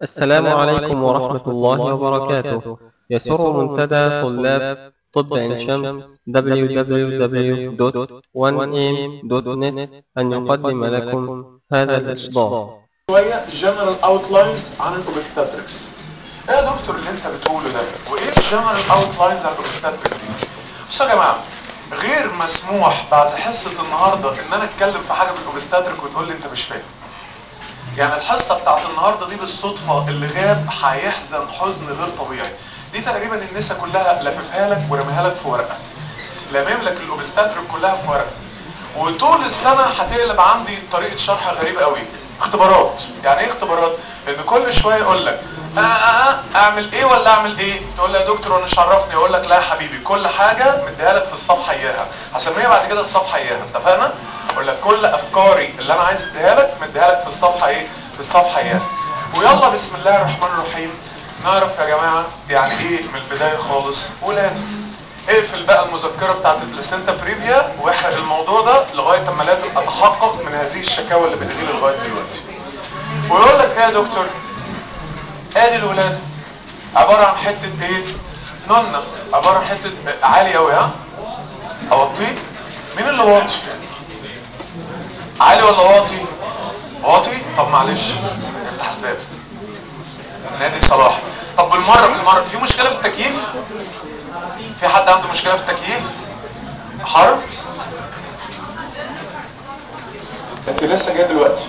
السلام عليكم ورحمة الله وبركاته يسر منتدى طلاب طب عين شمس www.1am.net أن يقدم لكم هذا الإصدار شويه جنرال اوتلاينز عن الاوبستاتريكس ايه يا دكتور اللي انت بتقوله ده وايه الجنرال اوتلاينز عن الاوبستاتريكس دي بصوا يا جماعه غير مسموح بعد حصه النهارده ان انا اتكلم في حاجه في الاوبستاتريك وتقول لي انت مش فاهم يعني الحصه بتاعت النهارده دي بالصدفه اللي غاب هيحزن حزن غير طبيعي دي تقريبا النسا كلها لففها لك ورميها لك في ورقه لامم لك الاوبستاتريك كلها في ورقه وطول السنه هتقلب عندي طريقه شرح غريبه قوي اختبارات يعني ايه اختبارات ان كل شويه يقول لك آه آه آه اعمل ايه ولا اعمل ايه تقول لي يا دكتور انا شرفني اقول لك لا يا حبيبي كل حاجه مديها لك في الصفحه اياها هسميها بعد كده الصفحه اياها اتفقنا اقول لك كل افكاري اللي انا عايز اديها لك مديها لك في الصفحه ايه في الصفحه اياها ويلا بسم الله الرحمن الرحيم نعرف يا جماعه يعني ايه من البدايه خالص ولاده اقفل بقى المذكرة بتاعت البلاسينتا بريفيا واحرق الموضوع ده لغاية اما لازم اتحقق من هذه الشكاوى اللي بتجيلي لغاية دلوقتي ويقول لك ايه يا دكتور ادي الولادة عبارة عن حتة ايه نونة عبارة عن حتة عالي قوي ها اوطيه مين اللي واطي عالي ولا واطي واطي طب معلش افتح الباب نادي صلاح طب بالمرة بالمرة في مشكلة في التكييف في حد عنده مشكلة في التكييف حر انت لسه جاي دلوقتي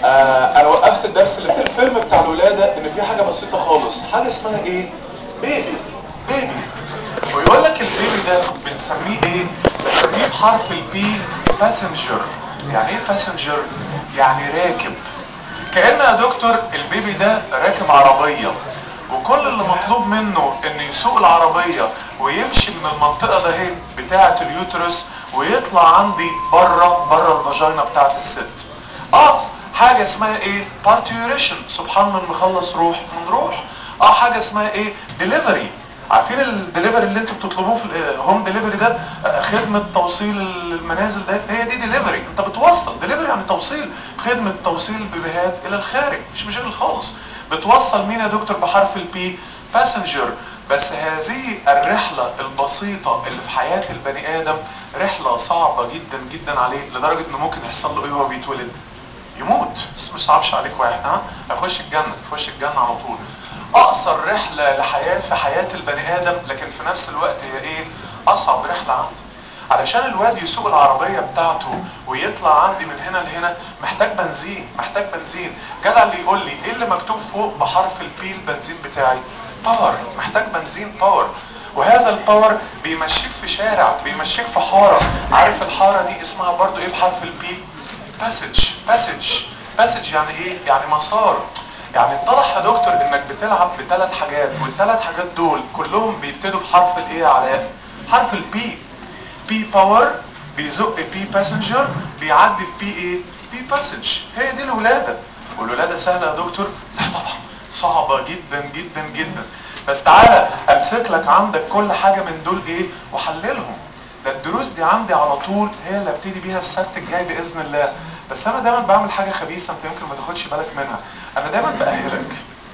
آه انا وقفت الدرس اللي في الفيلم بتاع الولادة ان في حاجة بسيطة خالص حاجة اسمها ايه بيبي بيبي ويقول لك البيبي ده بنسميه ايه بنسميه بحرف البي باسنجر يعني ايه باسنجر يعني راكب كأن يا دكتور البيبي ده راكب عربية وكل اللي مطلوب منه ان يسوق العربية ويمشي من المنطقة ده هي بتاعة اليوترس ويطلع عندي بره بره الفاجينا بتاعة الست اه حاجة اسمها ايه بارتيوريشن سبحان من مخلص روح من روح اه حاجة اسمها ايه ديليفري عارفين الدليفري اللي انتوا بتطلبوه في الهوم ديليفري ده خدمة توصيل المنازل ده هي دي ديليفري انت بتوصل ديليفري يعني توصيل خدمة توصيل البيبيهات الى الخارج مش مشاكل خالص بتوصل مين يا دكتور بحرف البي باسنجر بس هذه الرحلة البسيطة اللي في حياة البني آدم رحلة صعبة جدا جدا عليه لدرجة انه ممكن يحصل له ايه وهو بيتولد يموت بس مش صعبش عليك واحد ها هيخش الجنة يخش الجنة على طول اقصر رحلة لحياة في حياة البني ادم لكن في نفس الوقت هي ايه اصعب رحلة عندي علشان الواد يسوق العربية بتاعته ويطلع عندي من هنا لهنا محتاج بنزين محتاج بنزين جدع اللي يقول لي ايه اللي مكتوب فوق بحرف البي البنزين بتاعي باور محتاج بنزين باور وهذا الباور بيمشيك في شارع بيمشيك في حارة عارف الحارة دي اسمها برضو ايه بحرف البي باسج باسج باسج يعني ايه يعني مسار يعني اتضح يا دكتور انك بتلعب بثلاث حاجات والثلاث حاجات دول كلهم بيبتدوا بحرف الايه يا علاء حرف البي بي باور بيزق بي باسنجر بيعدي في بي ايه بي باسج هي دي الولاده والولاده سهله يا دكتور لا طبعا صعبه جدا جدا جدا بس تعالى امسك لك عندك كل حاجه من دول ايه وحللهم ده الدروس دي عندي على طول هي اللي ابتدي بيها السبت الجاي باذن الله بس انا دايما بعمل حاجه خبيثه انت يمكن ما تاخدش بالك منها انا دايما باهلك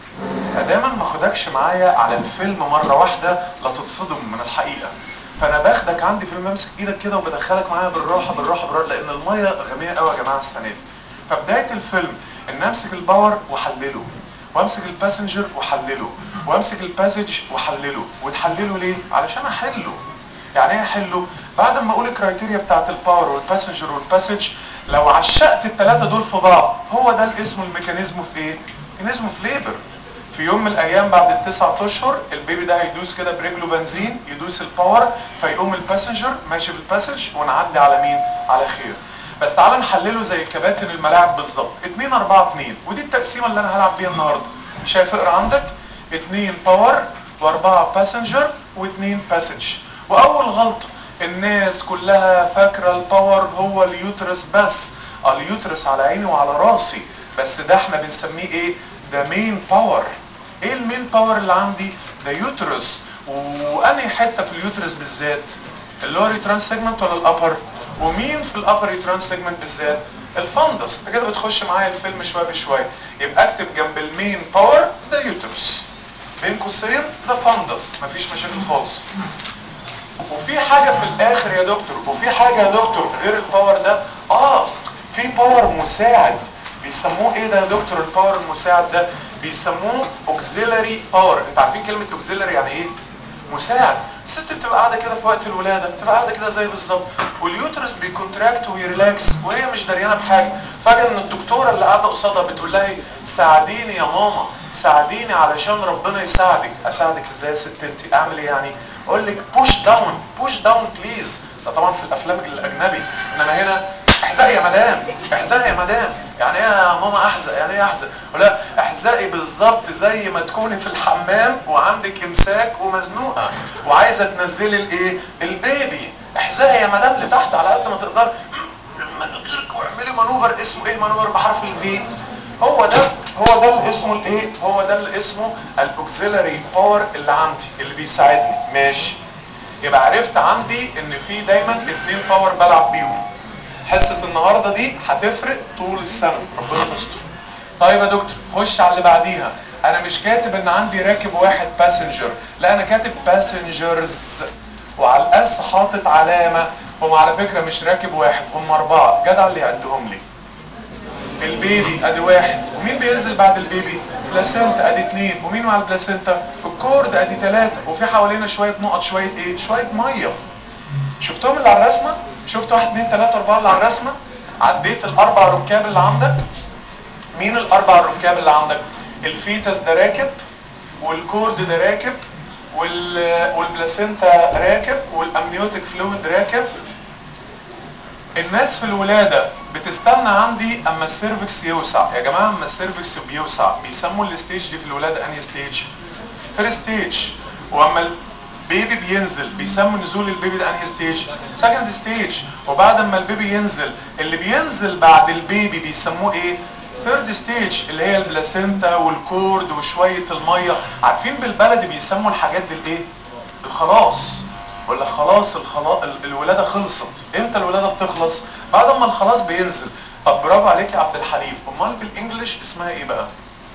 دايما ما اخدكش معايا على الفيلم مره واحده لا تتصدم من الحقيقه فانا باخدك عندي في بمسك ايدك كده وبدخلك معايا بالراحه بالراحه بالراحه لان الميه غاميه قوي يا جماعه السنه دي فبدايه الفيلم ان امسك الباور واحلله وامسك الباسنجر واحلله وامسك الباسج واحلله وتحلله ليه علشان احله يعني ايه احله بعد ما اقول الكرايتيريا بتاعت الباور والباسنجر والباسج لو عشقت الثلاثه دول في بعض هو ده الاسم الميكانيزم في ايه ميكانيزم في ليبر في يوم من الايام بعد التسعة اشهر البيبي ده هيدوس كده برجله بنزين يدوس الباور فيقوم الباسنجر ماشي بالباسج ونعدي على مين على خير بس تعال نحلله زي كباتن الملاعب بالظبط 2 4 2 ودي التقسيمه اللي انا هلعب بيها النهارده شايف اقرا عندك 2 باور و4 باسنجر و2 باسج واول غلطه الناس كلها فاكره الباور هو اليوترس بس اليوترس على عيني وعلى راسي بس ده احنا بنسميه ايه ده مين باور ايه المين باور اللي عندي ده يوترس وانهي حته في اليوترس بالذات اللور ترانس سيجمنت ولا الابر ومين في الابر ترانس سيجمنت بالذات الفندس انت كده بتخش معايا الفيلم شويه بشويه يبقى اكتب جنب المين باور ده قوسين ده فندس مفيش مشاكل خالص وفي حاجة في الاخر يا دكتور وفي حاجة يا دكتور غير الباور ده اه في باور مساعد بيسموه ايه ده يا دكتور الباور المساعد ده بيسموه اوكسيلري باور انت عارفين كلمة اوكسيلري يعني ايه مساعد الست بتبقى قاعده كده في وقت الولاده بتبقى قاعده كده زي بالظبط واليوترس بيكونتراكت ويريلاكس وهي مش دريانه بحاجه فجاه ان الدكتوره اللي قاعده قصادها بتقول لها ساعديني يا ماما ساعديني علشان ربنا يساعدك اساعدك ازاي يا ست انت اعمل ايه يعني اقول لك بوش داون بوش داون بليز ده طبعا في الافلام الاجنبي انما هنا احزقي يا مدام احزقي يا مدام يعني ايه يا ماما احزق يعني ايه احزق لا احزقي بالظبط زي ما تكوني في الحمام وعندك امساك ومزنوقه وعايزه تنزلي الايه البيبي احزقي يا مدام لتحت على قد ما تقدر مناخيرك واعملي مانوفر اسمه ايه مانوفر بحرف الفي هو ده هو ده اللي اسمه الايه هو ده اللي اسمه الاوكسيلري باور اللي عندي اللي بيساعدني ماشي يبقى عرفت عندي ان في دايما اتنين باور بلعب بيهم حصه النهارده دي هتفرق طول السنه ربنا يستر طيب يا دكتور خش على اللي بعديها انا مش كاتب ان عندي راكب واحد باسنجر لا انا كاتب باسنجرز وعلى الاس حاطط علامه هم على فكره مش راكب واحد هم اربعه جدع اللي يعدهم لي البيبي ادي واحد ومين بينزل بعد البيبي بلاسنتا ادي اتنين ومين مع البلاسنتا الكورد ادي تلاتة وفي حوالينا شوية نقط شوية ايه شوية مية شفتهم اللي على الرسمة شفت واحد اتنين تلاتة اربعة اللي على الرسمة عديت الاربع ركاب اللي عندك مين الاربع ركاب اللي عندك الفيتس ده راكب والكورد ده راكب وال... والبلاسنتا راكب والامنيوتيك فلويد راكب الناس في الولادة بتستنى عندي اما السيرفكس يوسع يا جماعة اما السيرفكس بيوسع بيسموا الستيج دي في الولادة انهي ستيج فيرست ستيج واما البيبي بينزل بيسموا نزول البيبي ده انهي ستيج سكند ستيج وبعد ما البيبي ينزل اللي بينزل بعد البيبي بيسموه ايه ثيرد ستيج اللي هي البلاسينتا والكورد وشوية المية عارفين بالبلدي بيسموا الحاجات دي الايه الخلاص ولا خلاص الخلاص الولاده خلصت امتى الولاده بتخلص بعد ما الخلاص بينزل طب برافو عليك يا عبد الحليم امال بالانجلش اسمها ايه بقى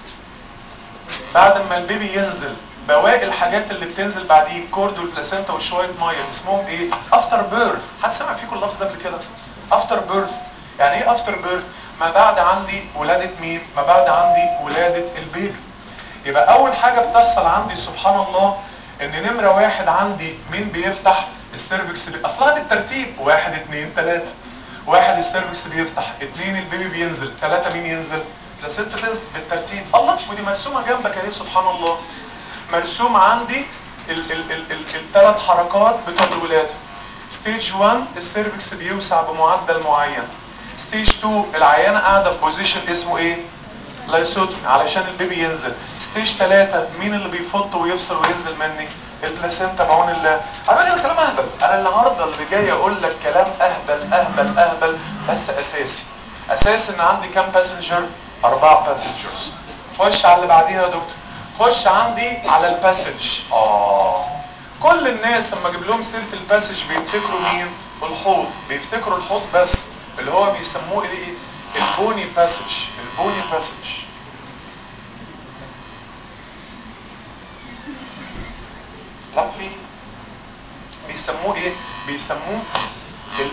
بعد ما البيبي ينزل بواقي الحاجات اللي بتنزل بعديه الكورد والبلاسينتا وشويه ميه اسمهم ايه افتر بيرث حد سمع فيكم اللفظ ده قبل كده افتر بيرث يعني ايه افتر بيرث ما بعد عندي ولاده مين ما بعد عندي ولاده البيبي يبقى اول حاجه بتحصل عندي سبحان الله ان نمرة واحد عندي مين بيفتح السيرفكس بي... اصلها بالترتيب واحد اتنين تلاتة واحد السيرفكس بيفتح اتنين البيبي بينزل تلاتة مين ينزل لستة تنزل بالترتيب الله ودي مرسومة جنبك اهي سبحان الله مرسوم عندي ال ال ال ال الثلاث حركات بتوع الولادة ستيج 1 السيرفكس بيوسع بمعدل معين ستيج 2 العيانة قاعدة في بوزيشن اسمه ايه لايسوتومي علشان البيبي ينزل ستيج 3 مين اللي بيفض ويفصل وينزل مني البلاسينتا بعون الله على فكره كلام اهبل انا النهارده اللي جاي اقول لك كلام اهبل اهبل اهبل بس اساسي اساس ان عندي كام باسنجر اربعه باسنجرز خش على اللي بعديها يا دكتور خش عندي على الباسج اه كل الناس لما اجيب لهم سيره الباسج بيفتكروا مين الحوض بيفتكروا الحوض بس اللي هو بيسموه ايه البوني باسج البوني باسج لا في بيسموه ايه بيسموه ال...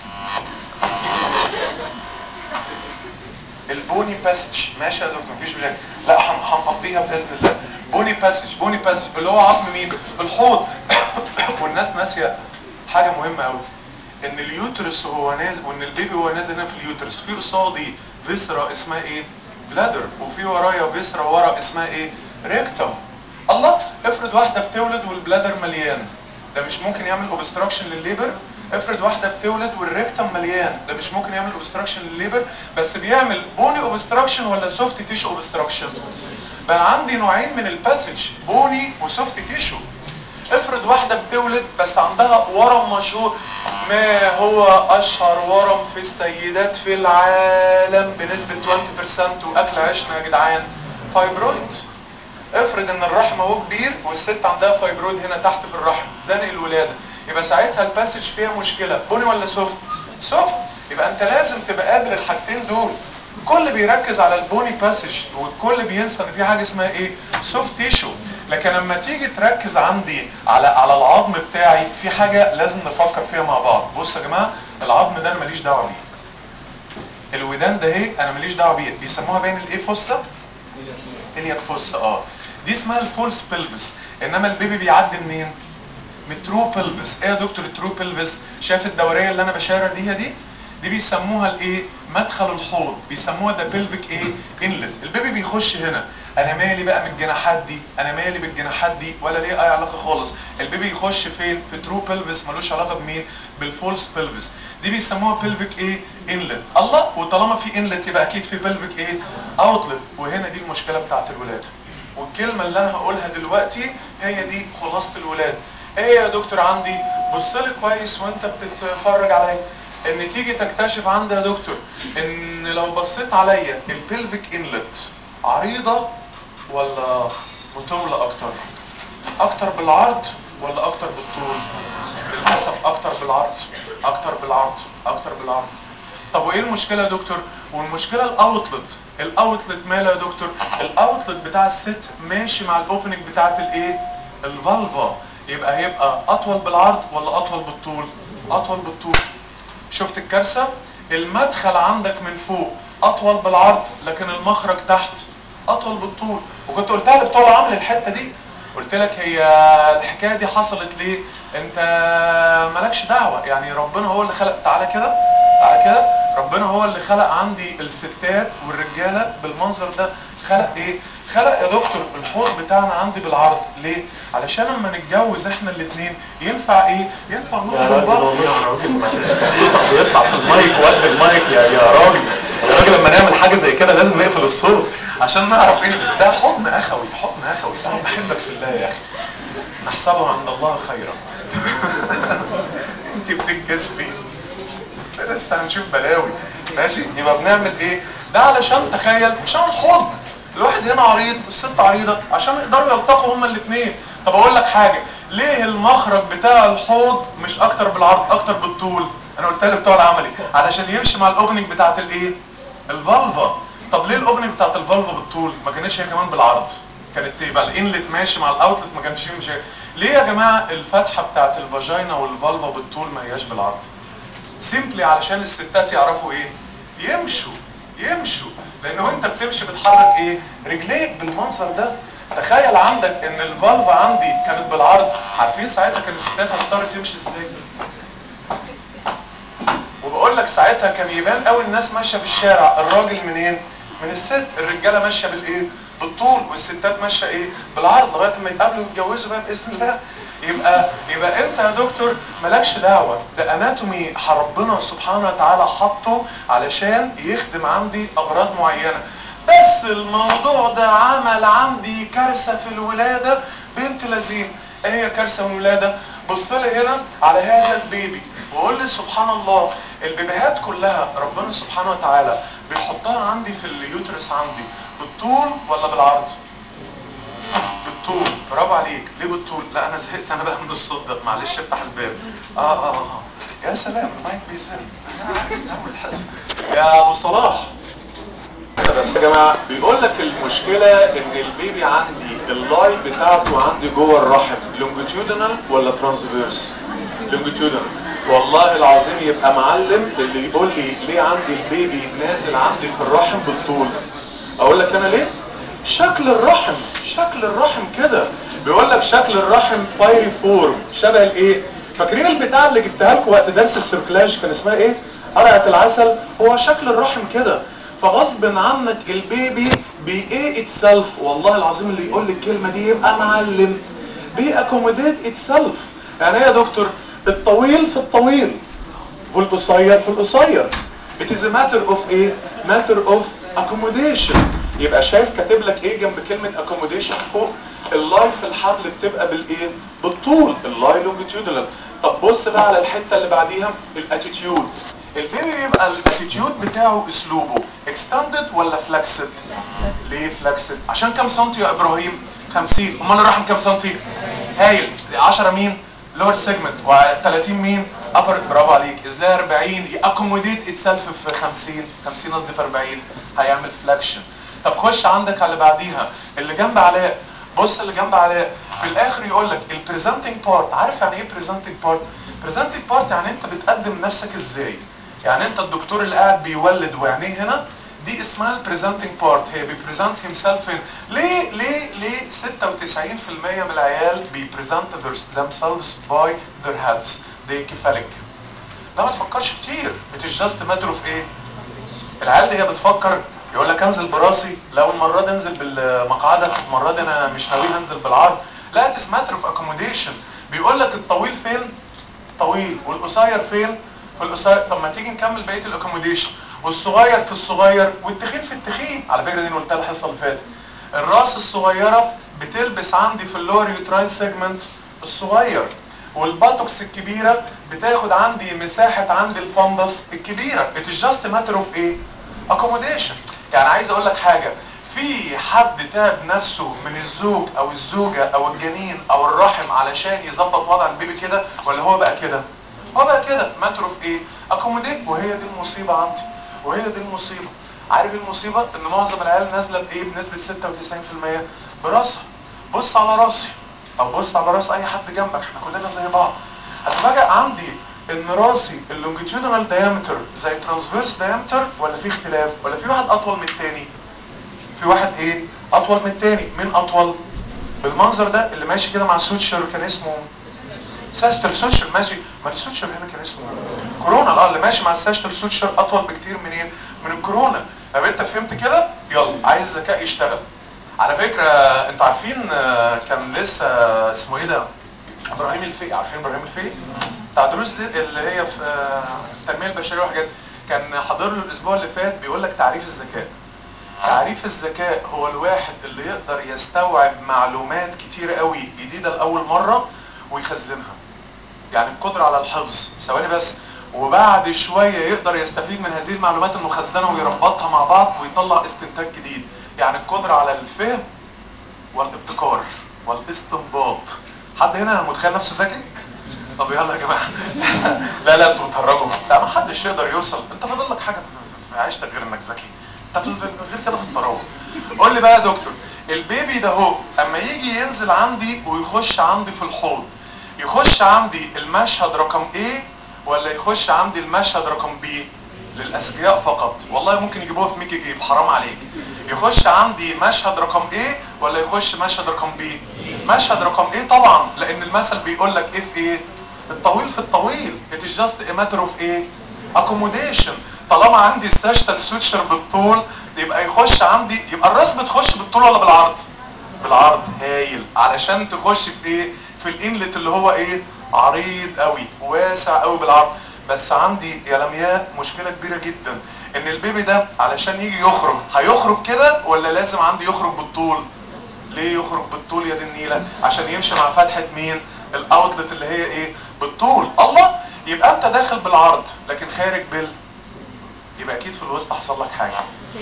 البوني باسج ماشي يا دكتور مفيش مشاكل لا هنقضيها باذن الله بوني باسج بوني باسج اللي هو عظم مين الحوض والناس ناسيه حاجه مهمه قوي ان اليوترس وهو نازل وان البيبي وهو نازل هنا في اليوترس في قصادي فيسرا اسمها ايه بلادر وفي ورايا فيسرا ورا اسمها ايه ريكتم الله افرض واحده بتولد والبلادر مليان ده مش ممكن يعمل اوبستراكشن للليبر افرض واحده بتولد والريكتم مليان ده مش ممكن يعمل اوبستراكشن للليبر بس بيعمل بوني اوبستراكشن ولا سوفت تيشو اوبستراكشن بقى عندي نوعين من الباسج بوني وسوفت تيشو افرض واحدة بتولد بس عندها ورم مشهور ما هو اشهر ورم في السيدات في العالم بنسبة 20% واكل عيشنا يا جدعان فايبرويد افرض ان الرحم هو كبير والست عندها فايبرويد هنا تحت في الرحم زنق الولادة يبقى ساعتها الباسج فيها مشكلة بني ولا سوفت سوفت يبقى انت لازم تبقى قابل الحاجتين دول الكل بيركز على البوني باسج والكل بينسى ان في حاجه اسمها ايه سوفت تيشو لكن لما تيجي تركز عندي على على العظم بتاعي في حاجه لازم نفكر فيها مع بعض بصوا يا جماعه العظم ده انا ماليش دعوه بيه الودان ده اهي انا ماليش دعوه بيه بيسموها باين الايه فوسا الياك فوسا اه دي اسمها الفولس بيلفس انما البيبي بيعدي منين من الترو بيلفس ايه يا دكتور الترو بيلفس شايف الدوريه اللي انا بشاور بيها دي دي بيسموها الايه مدخل الحوض بيسموها ده بيلفيك ايه انلت البيبي بيخش هنا انا مالي بقى من الجناحات دي انا مالي بالجناحات دي ولا ليه اي علاقه خالص البيبي يخش فين في ترو بيلفس ملوش علاقه بمين بالفولس بيلفس دي بيسموها بيلفيك ايه انلت الله وطالما في انلت يبقى اكيد في بيلفيك ايه اوتلت وهنا دي المشكله بتاعت الولاده والكلمه اللي انا هقولها دلوقتي هي دي خلاصه الولاده ايه يا دكتور عندي بص لي كويس وانت بتتفرج عليا ان تيجي تكتشف عندي يا دكتور ان لو بصيت عليا البلفيك انلت عريضة ولا مطولة اكتر اكتر بالعرض ولا اكتر بالطول للاسف اكتر بالعرض اكتر بالعرض اكتر بالعرض طب وايه المشكلة يا دكتور والمشكلة الاوتلت الاوتلت ماله يا دكتور الاوتلت بتاع الست ماشي مع الاوبننج بتاعت الايه الفالفا يبقى هيبقى اطول بالعرض ولا اطول بالطول اطول بالطول شفت الكارثة المدخل عندك من فوق اطول بالعرض لكن المخرج تحت اطول بالطول وكنت قلتها لبتوع العمل الحتة دي قلت لك هي الحكاية دي حصلت ليه انت مالكش دعوة يعني ربنا هو اللي خلق تعالى كده تعالى كده ربنا هو اللي خلق عندي الستات والرجالة بالمنظر ده خلق ايه خلق يا دكتور الحوض بتاعنا عندي بالعرض ليه علشان لما نتجوز احنا الاثنين ينفع ايه ينفع نخرج بعض صوتك بيطلع في المايك وقت المايك يا يا راجل يا راجل لما نعمل حاجه زي كده لازم نقفل الصوت عشان نعرف ايه ده حضن اخوي حضن اخوي انا بحبك في الله يا اخي نحسبه عند الله خيرا انت بتتجسمي لسه هنشوف بلاوي ماشي يبقى بنعمل ايه ده علشان تخيل عشان الحضن الواحد هنا عريض والست عريضه عشان يقدروا يلتقوا هما الاثنين طب اقول لك حاجه ليه المخرج بتاع الحوض مش اكتر بالعرض اكتر بالطول انا قلت لك بتوع العملي علشان يمشي مع الاوبننج بتاعت الايه الفالفا طب ليه الاوبننج بتاعت الفالفا بالطول ما كانتش هي كمان بالعرض كانت يبقى الانلت ماشي مع الاوتلت ما كانش يمشي ليه يا جماعه الفتحه بتاعت الفاجينا والفالفا بالطول ما هياش بالعرض سيمبلي علشان الستات يعرفوا ايه يمشوا يمشوا لان وانت بتمشي بتحرك ايه رجليك بالمنظر ده تخيل عندك ان الفالفا عندي كانت بالعرض عارفين ساعتها كان الستات هتضطر تمشي ازاي وبقول لك ساعتها كان يبان قوي الناس ماشيه في الشارع الراجل منين من الست الرجاله ماشيه بالايه بالطول والستات ماشيه ايه بالعرض لغايه ما يتقابلوا ويتجوزوا بقى باذن الله يبقى يبقى انت يا دكتور مالكش دعوه ده اناتومي ربنا سبحانه وتعالى حطه علشان يخدم عندي اغراض معينه بس الموضوع ده عمل عندي كارثه في الولاده بنت لذين ايه هي كارثه من الولاده بص لي هنا على هذا البيبي وقول لي سبحان الله البيبيهات كلها ربنا سبحانه وتعالى بيحطها عندي في اليوترس عندي بالطول ولا بالعرض بالطول برافو عليك ليه بالطول لا انا زهقت انا بقى من الصوت ده معلش افتح الباب اه اه اه يا سلام المايك بيزن انا عارف اول حصه يا ابو صلاح بس يا جماعه بيقول لك المشكله ان البيبي عندي اللاي بتاعته عندي جوه الرحم لونجيتيودنال ولا ترانسفيرس لونجيتيودنال والله العظيم يبقى معلم اللي يقول لي ليه عندي البيبي نازل عندي في الرحم بالطول اقول لك انا ليه شكل الرحم شكل الرحم كده بيقول لك شكل الرحم بايريفورم شبه الايه فاكرين البتاع اللي جبتها لكم وقت درس السيركلاج كان اسمها ايه قرعه العسل هو شكل الرحم كده فغصب عنك البيبي بايه اتسلف والله العظيم اللي يقول لي الكلمه دي يبقى معلم بي اكوموديت اتسلف يعني ايه يا دكتور الطويل في الطويل والقصير في القصير it is a matter of ايه matter of accommodation يبقى شايف كاتب لك ايه جنب كلمه accommodation فوق اللاي في الحبل بتبقى بالايه بالطول اللاي لونجيتيودنال طب بص بقى على الحته اللي بعديها الاتيتيود البيبي بيبقى الاتيتيود بتاعه اسلوبه اكستندد ولا فلكسد ليه فلكسد عشان كام سنتي يا ابراهيم 50 امال الرحم كام سنتي هايل 10 مين لور سيجمنت و30 مين ابر برافو عليك ازاي 40 ياكوموديت اتسلف في 50 50 قصدي في 40 هيعمل فلكشن طب خش عندك على اللي بعديها اللي جنب علاء بص اللي جنب علاء في الاخر يقول لك البريزنتنج بارت عارف يعني ايه بريزنتنج بارت بريزنتنج بارت يعني انت بتقدم نفسك ازاي يعني انت الدكتور اللي قاعد بيولد وعينيه هنا دي اسمها البريزنتنج بارت هي بيبريزنت هيم سيلف ليه ليه ليه 96% من العيال بيبريزنت themselves by their heads دي كفالك لا ما تفكرش كتير it is just a matter of ايه العيال دي هي بتفكر يقول لك انزل براسي لو المره دي انزل بالمقعده المره دي انا مش ناوي انزل بالعرض لا it is matter of accommodation بيقول لك الطويل فين طويل والقصير فين في القصير طب ما تيجي نكمل بقيه الاكوموديشن والصغير في الصغير والتخين في التخين على فكره دي أنا قلتها الحصه اللي فاتت الراس الصغيره بتلبس عندي في اللور يوتراين سيجمنت الصغير والباتوكس الكبيره بتاخد عندي مساحه عند الفندس الكبيره it is just a matter of ايه accommodation يعني عايز اقول لك حاجه في حد تعب نفسه من الزوج او الزوجه او الجنين او الرحم علشان يظبط وضع البيبي كده ولا هو بقى كده هو بقى كده ماتر اوف ايه اكوموديت وهي دي المصيبه عندي وهي دي المصيبه عارف المصيبه ان معظم العيال نازله بايه بنسبه 96% براسها بص على راسي او بص على راس اي حد جنبك احنا كلنا زي بعض هتفاجئ عندي ان راسي اللونجيتيودنال دايمتر زي ترانسفيرس دايمتر ولا في اختلاف ولا في واحد اطول من التاني في واحد ايه اطول من التاني مين اطول بالمنظر ده اللي ماشي كده مع السوتشر كان اسمه ساستر سوتشر ماشي ما السوتشر هنا كان اسمه كورونا اه اللي ماشي مع الساستر سوتشر اطول بكتير من ايه من الكورونا طب انت فهمت كده يلا عايز ذكاء يشتغل على فكره انتوا عارفين آه، كان لسه اسمه ايه ده ابراهيم الفقي عارفين ابراهيم الفقي بتاع دروس اللي هي في آه، التنميه البشريه وحاجات كان حاضر له الاسبوع اللي فات بيقول لك تعريف الذكاء تعريف الذكاء هو الواحد اللي يقدر يستوعب معلومات كتيرة قوي جديدة لأول مرة ويخزنها يعني القدرة على الحفظ ثواني بس وبعد شوية يقدر يستفيد من هذه المعلومات المخزنة ويربطها مع بعض ويطلع استنتاج جديد يعني القدرة على الفهم والابتكار والاستنباط حد هنا متخيل نفسه ذكي؟ طب يلا يا جماعة لا لا انتوا بتهرجوا لا ما حدش يقدر يوصل انت فاضل لك حاجة في عيشتك غير انك ذكي انت في غير كده في الطراوه قول لي بقى يا دكتور البيبي ده هو اما يجي ينزل عندي ويخش عندي في الحوض يخش عندي المشهد رقم ايه ولا يخش عندي المشهد رقم بي للاذكياء فقط والله ممكن يجيبوها في ميكي جيب حرام عليك يخش عندي مشهد رقم ايه ولا يخش مشهد رقم بي مشهد رقم ايه طبعا لان المثل بيقول لك ايه في ايه الطويل في الطويل it is just a matter of ايه accommodation طالما عندي الساشتال سويتشر بالطول يبقى يخش عندي يبقى الراس بتخش بالطول ولا بالعرض بالعرض هايل علشان تخش في ايه في الانلت اللي هو ايه عريض قوي واسع قوي بالعرض بس عندي يا لمياء مشكله كبيره جدا ان البيبي ده علشان يجي يخرج هيخرج كده ولا لازم عندي يخرج بالطول ليه يخرج بالطول يا دي النيله عشان يمشي مع فتحه مين الاوتلت اللي هي ايه بالطول الله يبقى انت داخل بالعرض لكن خارج بال يبقى اكيد في الوسط حصل لك حاجه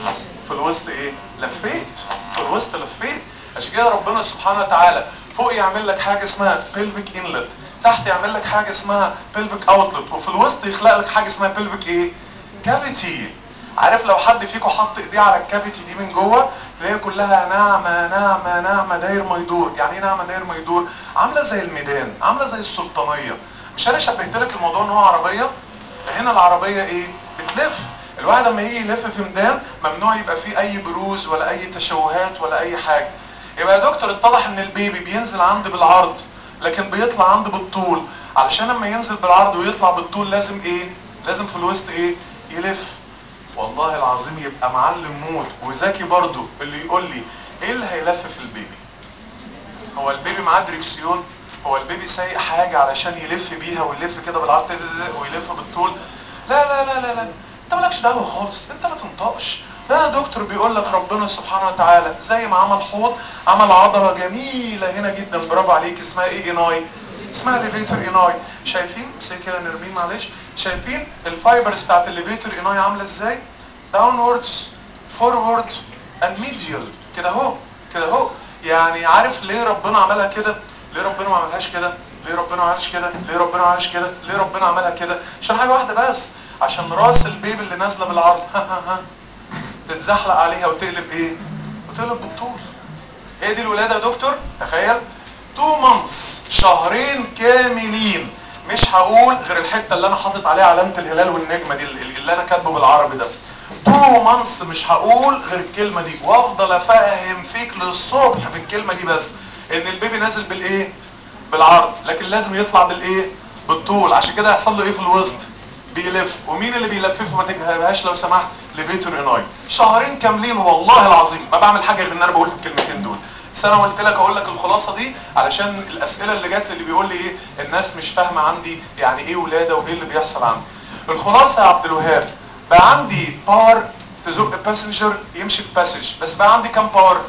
في الوسط ايه لفيت في الوسط لفيت عشان كده ربنا سبحانه وتعالى فوق يعمل لك حاجه اسمها بيلفيك انلت تحت يعمل لك حاجه اسمها بيلفيك اوتلت وفي الوسط يخلق لك حاجه اسمها بيلفيك ايه كافيتي عارف لو حد فيكم حط ايديه على الكافيتي دي من جوه تلاقيها كلها ناعمه ناعمه ناعمه داير ما يدور يعني ايه ناعمه داير ما يدور عامله زي الميدان عامله زي السلطانيه مش انا شبهت لك الموضوع ان هو عربيه هنا العربيه ايه بتلف الواحد لما يجي يلف في ميدان ممنوع يبقى فيه اي بروز ولا اي تشوهات ولا اي حاجه يبقى يا دكتور اتضح ان البيبي بينزل عندي بالعرض لكن بيطلع عندي بالطول علشان لما ينزل بالعرض ويطلع بالطول لازم ايه لازم في الوسط ايه يلف والله العظيم يبقى معلم موت وذكي برضو اللي يقول لي ايه اللي هيلف في البيبي هو البيبي معاه دريكسيون هو البيبي سايق حاجه علشان يلف بيها ويلف كده بالعرض ويلف بالطول لا لا لا لا لا انت مالكش دعوه خالص انت ما تنطقش ده دكتور بيقول لك ربنا سبحانه وتعالى زي ما عمل حوض عمل عضله جميله هنا جدا برافو عليك اسمها ايه اناي اسمها ليفيتور اناي شايفين زي كده نرمين معلش شايفين الفايبرز بتاعت الليفيتور اناي عامله ازاي داونوردز فورورد اند ميديال كده اهو كده اهو يعني عارف ليه ربنا عملها كده ليه ربنا ما عملهاش كده ليه ربنا ما عملش كده ليه ربنا ما عملش كده ليه ربنا عملها كده عشان حاجه واحده بس عشان راس البيبي اللي نازله بالعرض ها ها ها تتزحلق عليها وتقلب ايه وتقلب بالطول هي دي الولاده يا دكتور تخيل 2 مانثs شهرين كاملين مش هقول غير الحته اللي انا حاطط عليها علامه الهلال والنجمه دي اللي انا كاتبه بالعربي ده 2 مانثs مش هقول غير الكلمه دي وافضل افهم فيك للصبح في الكلمه دي بس ان البيبي نازل بالايه بالعرض لكن لازم يطلع بالايه بالطول عشان كده هيحصل له ايه في الوسط بيلف ومين اللي بيلففه ما تجهبهاش لو سمحت ليفيتور اناي شهرين كاملين والله العظيم ما بعمل حاجه غير ان انا بقول في الكلمتين دول بس انا قلت لك اقول لك الخلاصه دي علشان الاسئله اللي جات لي اللي بيقول لي ايه الناس مش فاهمه عندي يعني ايه ولاده وايه اللي بيحصل عندي الخلاصه يا عبد الوهاب بقى عندي باور تزق باسنجر يمشي في باسج بس بقى عندي كام باور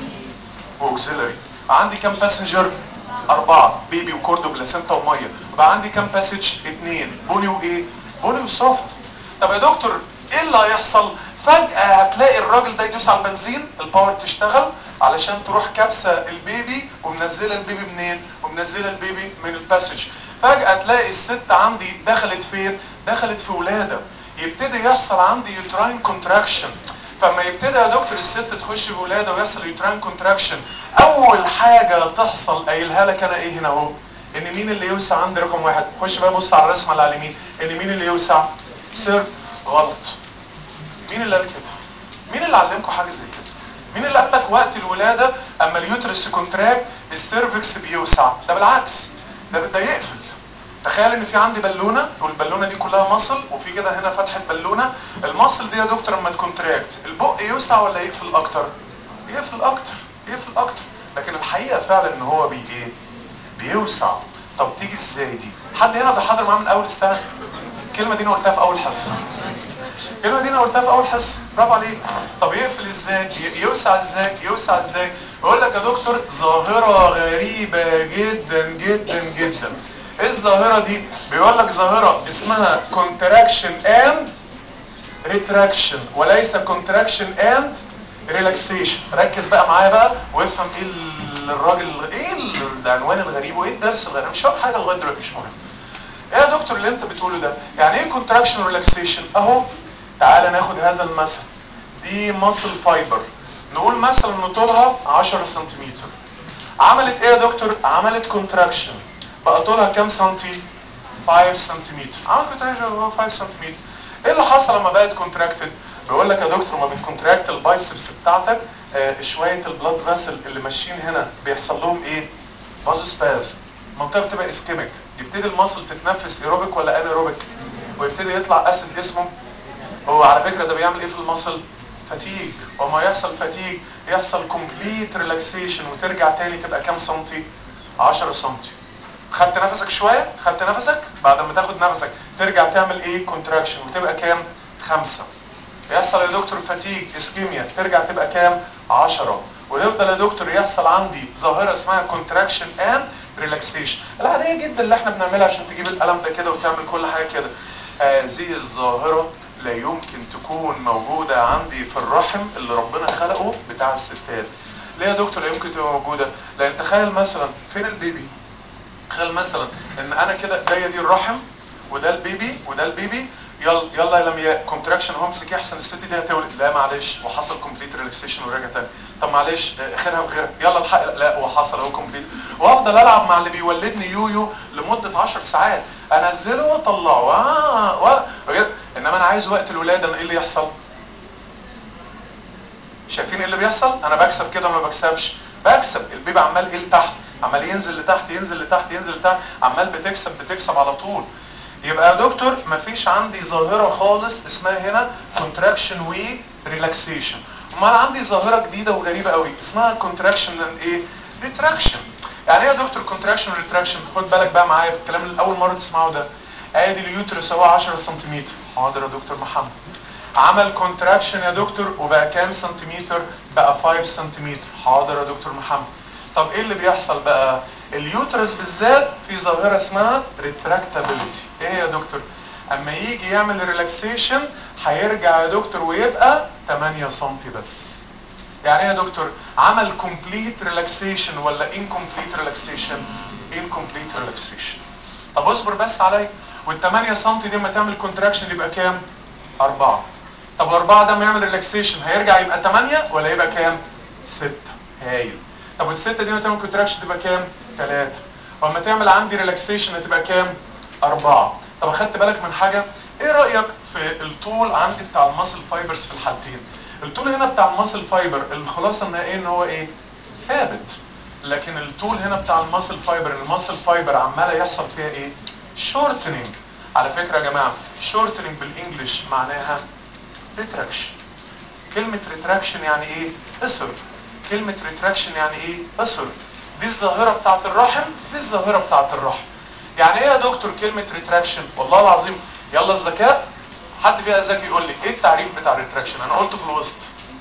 واوكسيلري عندي كام باسنجر أربعة بيبي وكورد وبلاسنتا ومية وبقى عندي كام باسج اتنين بوني وإيه بوني وسوفت طب يا دكتور إيه اللي هيحصل فجأة هتلاقي الراجل ده يدوس على البنزين الباور تشتغل علشان تروح كابسة البيبي ومنزلة البيبي منين ومنزلة البيبي من الباسج فجأة تلاقي الست عندي دخلت فين دخلت في ولادة يبتدي يحصل عندي يوتراين كونتراكشن فما يبتدي يا دكتور الست تخش في ولاده ويحصل يوتراين كونتراكشن اول حاجه تحصل قايلها لك انا ايه هنا اهو ان مين اللي يوسع عندي رقم واحد خش بقى بص على الرسمه اللي على اليمين ان مين اللي يوسع سر غلط مين اللي قال كده مين اللي علمكم حاجه زي كده مين اللي قال لك وقت الولاده اما اليوترس كونتراكت السيرفكس بيوسع ده بالعكس ده ده يقفل تخيل ان في عندي بالونه والبالونه دي كلها مصل وفي كده هنا فتحه بالونه المصل دي يا دكتور لما تكونتراكت البق يوسع ولا يقفل اكتر يقفل اكتر يقفل اكتر لكن الحقيقه فعلا ان هو بي ايه بيوسع طب تيجي ازاي دي حد هنا بيحضر معاه من اول السنه الكلمه دي انا قلتها في اول حصه الكلمه دي انا قلتها في اول حصه برافو عليك طب يقفل ازاي يوسع ازاي يوسع ازاي بقول لك يا دكتور ظاهره غريبه جدا جدا جدا ايه الظاهرة دي بيقول لك ظاهرة اسمها contraction and retraction وليس contraction and relaxation ركز بقى معايا بقى وافهم ايه الراجل ايه العنوان الغريب وايه الدرس الغريب مش فاهم حاجة لغاية دلوقتي مش مهم ايه يا دكتور اللي انت بتقوله ده يعني ايه contraction relaxation اهو تعالى ناخد هذا المثل دي muscle fiber نقول مثلا ان طولها 10 سنتيمتر عملت ايه يا دكتور عملت contraction بقى طولها كام سنتي 5 سنتيمتر عمل كونتراكشن هو 5 سنتيمتر ايه اللي حصل لما بقت كونتراكتد بيقول لك يا دكتور ما بتكونتراكت البايسبس بتاعتك آه شويه البلاد فاسل اللي ماشيين هنا بيحصل لهم ايه باز سباز المنطقه بتبقى اسكيميك يبتدي المصل تتنفس ايروبيك ولا انيروبيك ويبتدي يطلع اسيد اسمه هو على فكره ده بيعمل ايه في المصل فتيج وما يحصل فتيج يحصل كومبليت ريلاكسيشن وترجع تاني تبقى كام سنتي 10 سنتي خدت نفسك شوية خدت نفسك بعد ما تاخد نفسك ترجع تعمل ايه كونتراكشن وتبقى كام خمسة يحصل يا دكتور فتيج اسكيميا ترجع تبقى كام عشرة ويفضل يا دكتور يحصل عندي ظاهرة اسمها كونتراكشن اند ريلاكسيشن العادية جدا اللي احنا بنعملها عشان تجيب القلم ده كده وتعمل كل حاجة كده هذه الظاهرة لا يمكن تكون موجودة عندي في الرحم اللي ربنا خلقه بتاع الستات ليه يا دكتور لا يمكن تبقى موجودة لان تخيل مثلا فين البيبي تخيل مثلا ان انا كده جايه دي الرحم وده البيبي وده البيبي يلا يلا يا لمياء كونتراكشن اهو امسك احسن الست دي هتولد لا معلش وحصل كومبليت ريلاكسيشن ورجع تاني طب معلش خيرها وغيرها يلا الحق لا وحصل اهو كومبليت وافضل العب مع اللي بيولدني يويو لمده 10 ساعات انزله واطلعه آه و... انما انا عايز وقت الولاده ايه اللي يحصل شايفين ايه اللي بيحصل انا بكسب كده ولا ما بكسبش بكسب البيبي عمال ايه لتحت عمال ينزل لتحت ينزل لتحت ينزل لتحت عمال بتكسب بتكسب على طول يبقى يا دكتور مفيش عندي ظاهرة خالص اسمها هنا contraction و relaxation امال عندي ظاهرة جديدة وغريبة قوي اسمها contraction and ايه retraction يعني ايه يا دكتور contraction و retraction خد بالك بقى معايا في الكلام اللي اول مرة تسمعه ده ادي اليوترس هو 10 سنتيمتر حاضر يا دكتور محمد عمل كونتراكشن يا دكتور وبقى كام سنتيمتر بقى 5 سنتيمتر حاضر يا دكتور محمد طب ايه اللي بيحصل بقى اليوترس بالذات في ظاهرة اسمها ريتراكتابيلتي ايه يا دكتور اما يجي يعمل ريلاكسيشن هيرجع يا دكتور ويبقى 8 سم بس يعني ايه يا دكتور عمل كومبليت ريلاكسيشن ولا انكمبليت ريلاكسيشن انكمبليت ريلاكسيشن طب اصبر بس عليا وال8 سم دي لما تعمل كونتراكشن يبقى كام 4 طب 4 ده لما يعمل ريلاكسيشن هيرجع يبقى 8 ولا يبقى كام 6 هايل طب والستة دي لما تعمل كونتراكشن تبقى كام؟ ثلاثة ولما تعمل عندي ريلاكسيشن هتبقى كام؟ أربعة طب أخدت بالك من حاجة؟ إيه رأيك في الطول عندي بتاع الماسل فايبرز في الحالتين؟ الطول هنا بتاع الماسل فايبر الخلاصة النهائية إن هو إيه؟ ثابت لكن الطول هنا بتاع الماسل فايبر الماسل فايبر عمالة يحصل فيها إيه؟ شورتنينج على فكرة يا جماعة شورتنينج بالإنجلش معناها ريتراكشن كلمة ريتراكشن يعني ايه؟ قصر كلمة ريتراكشن يعني ايه؟ قصر دي الظاهرة بتاعت الرحم دي الظاهرة بتاعت الرحم يعني ايه يا دكتور كلمة ريتراكشن؟ والله العظيم يلا الذكاء حد فيها ذكي يقول لي ايه التعريف بتاع الريتراكشن؟ انا قلته في الوسط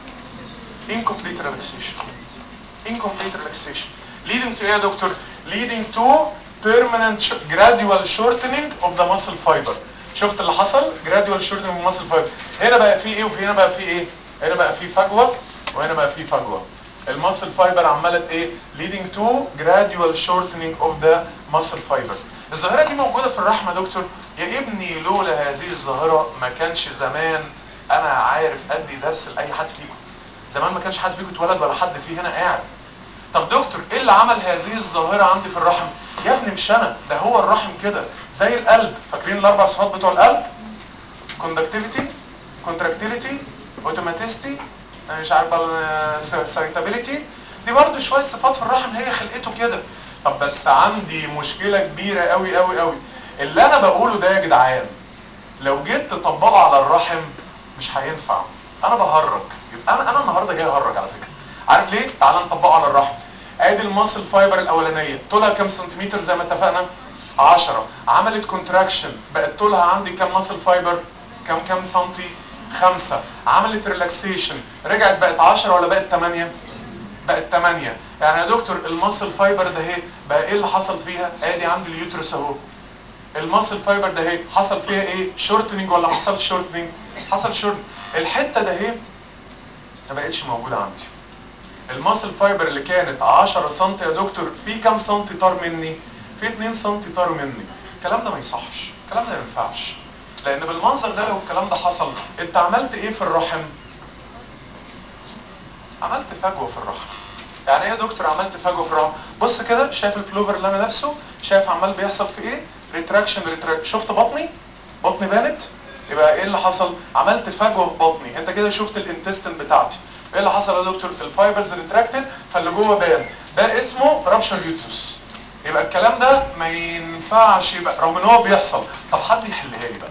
incomplete relaxation incomplete relaxation leading to ايه يا دكتور؟ leading to permanent sh- gradual shortening of the muscle fiber شفت اللي حصل gradual shortening of the muscle fiber هنا بقى في ايه وفي هنا بقى في ايه هنا بقى في فجوه وهنا بقى في فجوه الماسل فايبر عماله ايه leading to gradual shortening of the muscle fiber الظاهره دي موجوده في الرحم يا دكتور يا ابني لولا هذه الظاهره ما كانش زمان انا عارف ادي درس لاي حد فيكم زمان ما كانش حد فيكم اتولد ولا حد فيه هنا قاعد طب دكتور ايه اللي عمل هذه الظاهرة عندي في الرحم يا ابني مش انا ده هو الرحم كده زي القلب فاكرين الاربع صفات بتوع القلب conductivity contractility automaticity أنا مش عارف سايتابيليتي دي برضو شوية صفات في الرحم هي خلقته كده طب بس عندي مشكلة كبيرة قوي قوي قوي اللي انا بقوله ده يا جدعان لو جيت تطبقه على الرحم مش هينفع انا بهرج يبقى انا انا النهارده جاي اهرج على فكره عارف ليه تعال نطبقه على الرحم ادي الماسل فايبر الاولانيه طولها كام سنتيمتر زي ما اتفقنا 10 عملت كونتراكشن بقت طولها عندي كام ماسل فايبر كام كام سنتي 5 عملت ريلاكسيشن رجعت بقت 10 ولا بقت 8 بقت 8 يعني يا دكتور الماسل فايبر ده اهي بقى ايه اللي حصل فيها ادي عندي اليوترس اهو الماسل فايبر ده اهي حصل فيها ايه شورتنينج ولا ما حصلش شورتنينج حصل شورتنينج الحته ده اهي ما بقتش موجوده عندي الماسل فايبر اللي كانت 10 سم يا دكتور في كام سنتي طار مني في 2 سم طار مني الكلام ده ما يصحش الكلام ده ما ينفعش لان بالمنظر ده لو الكلام ده حصل انت عملت ايه في الرحم عملت فجوه في الرحم يعني ايه يا دكتور عملت فجوه في الرحم بص كده شايف البلوفر اللي انا لابسه شايف عمال بيحصل في ايه ريتراكشن ريتراكشن شفت بطني بطني بانت يبقى ايه اللي حصل عملت فجوه في بطني انت كده شفت الانتستين بتاعتي ايه اللي حصل يا دكتور الفايبرز ريتراكتد فاللي جوه بان ده اسمه رابشر يوترس يبقى الكلام ده ما ينفعش يبقى رغم ان هو بيحصل طب حد يحلها لي بقى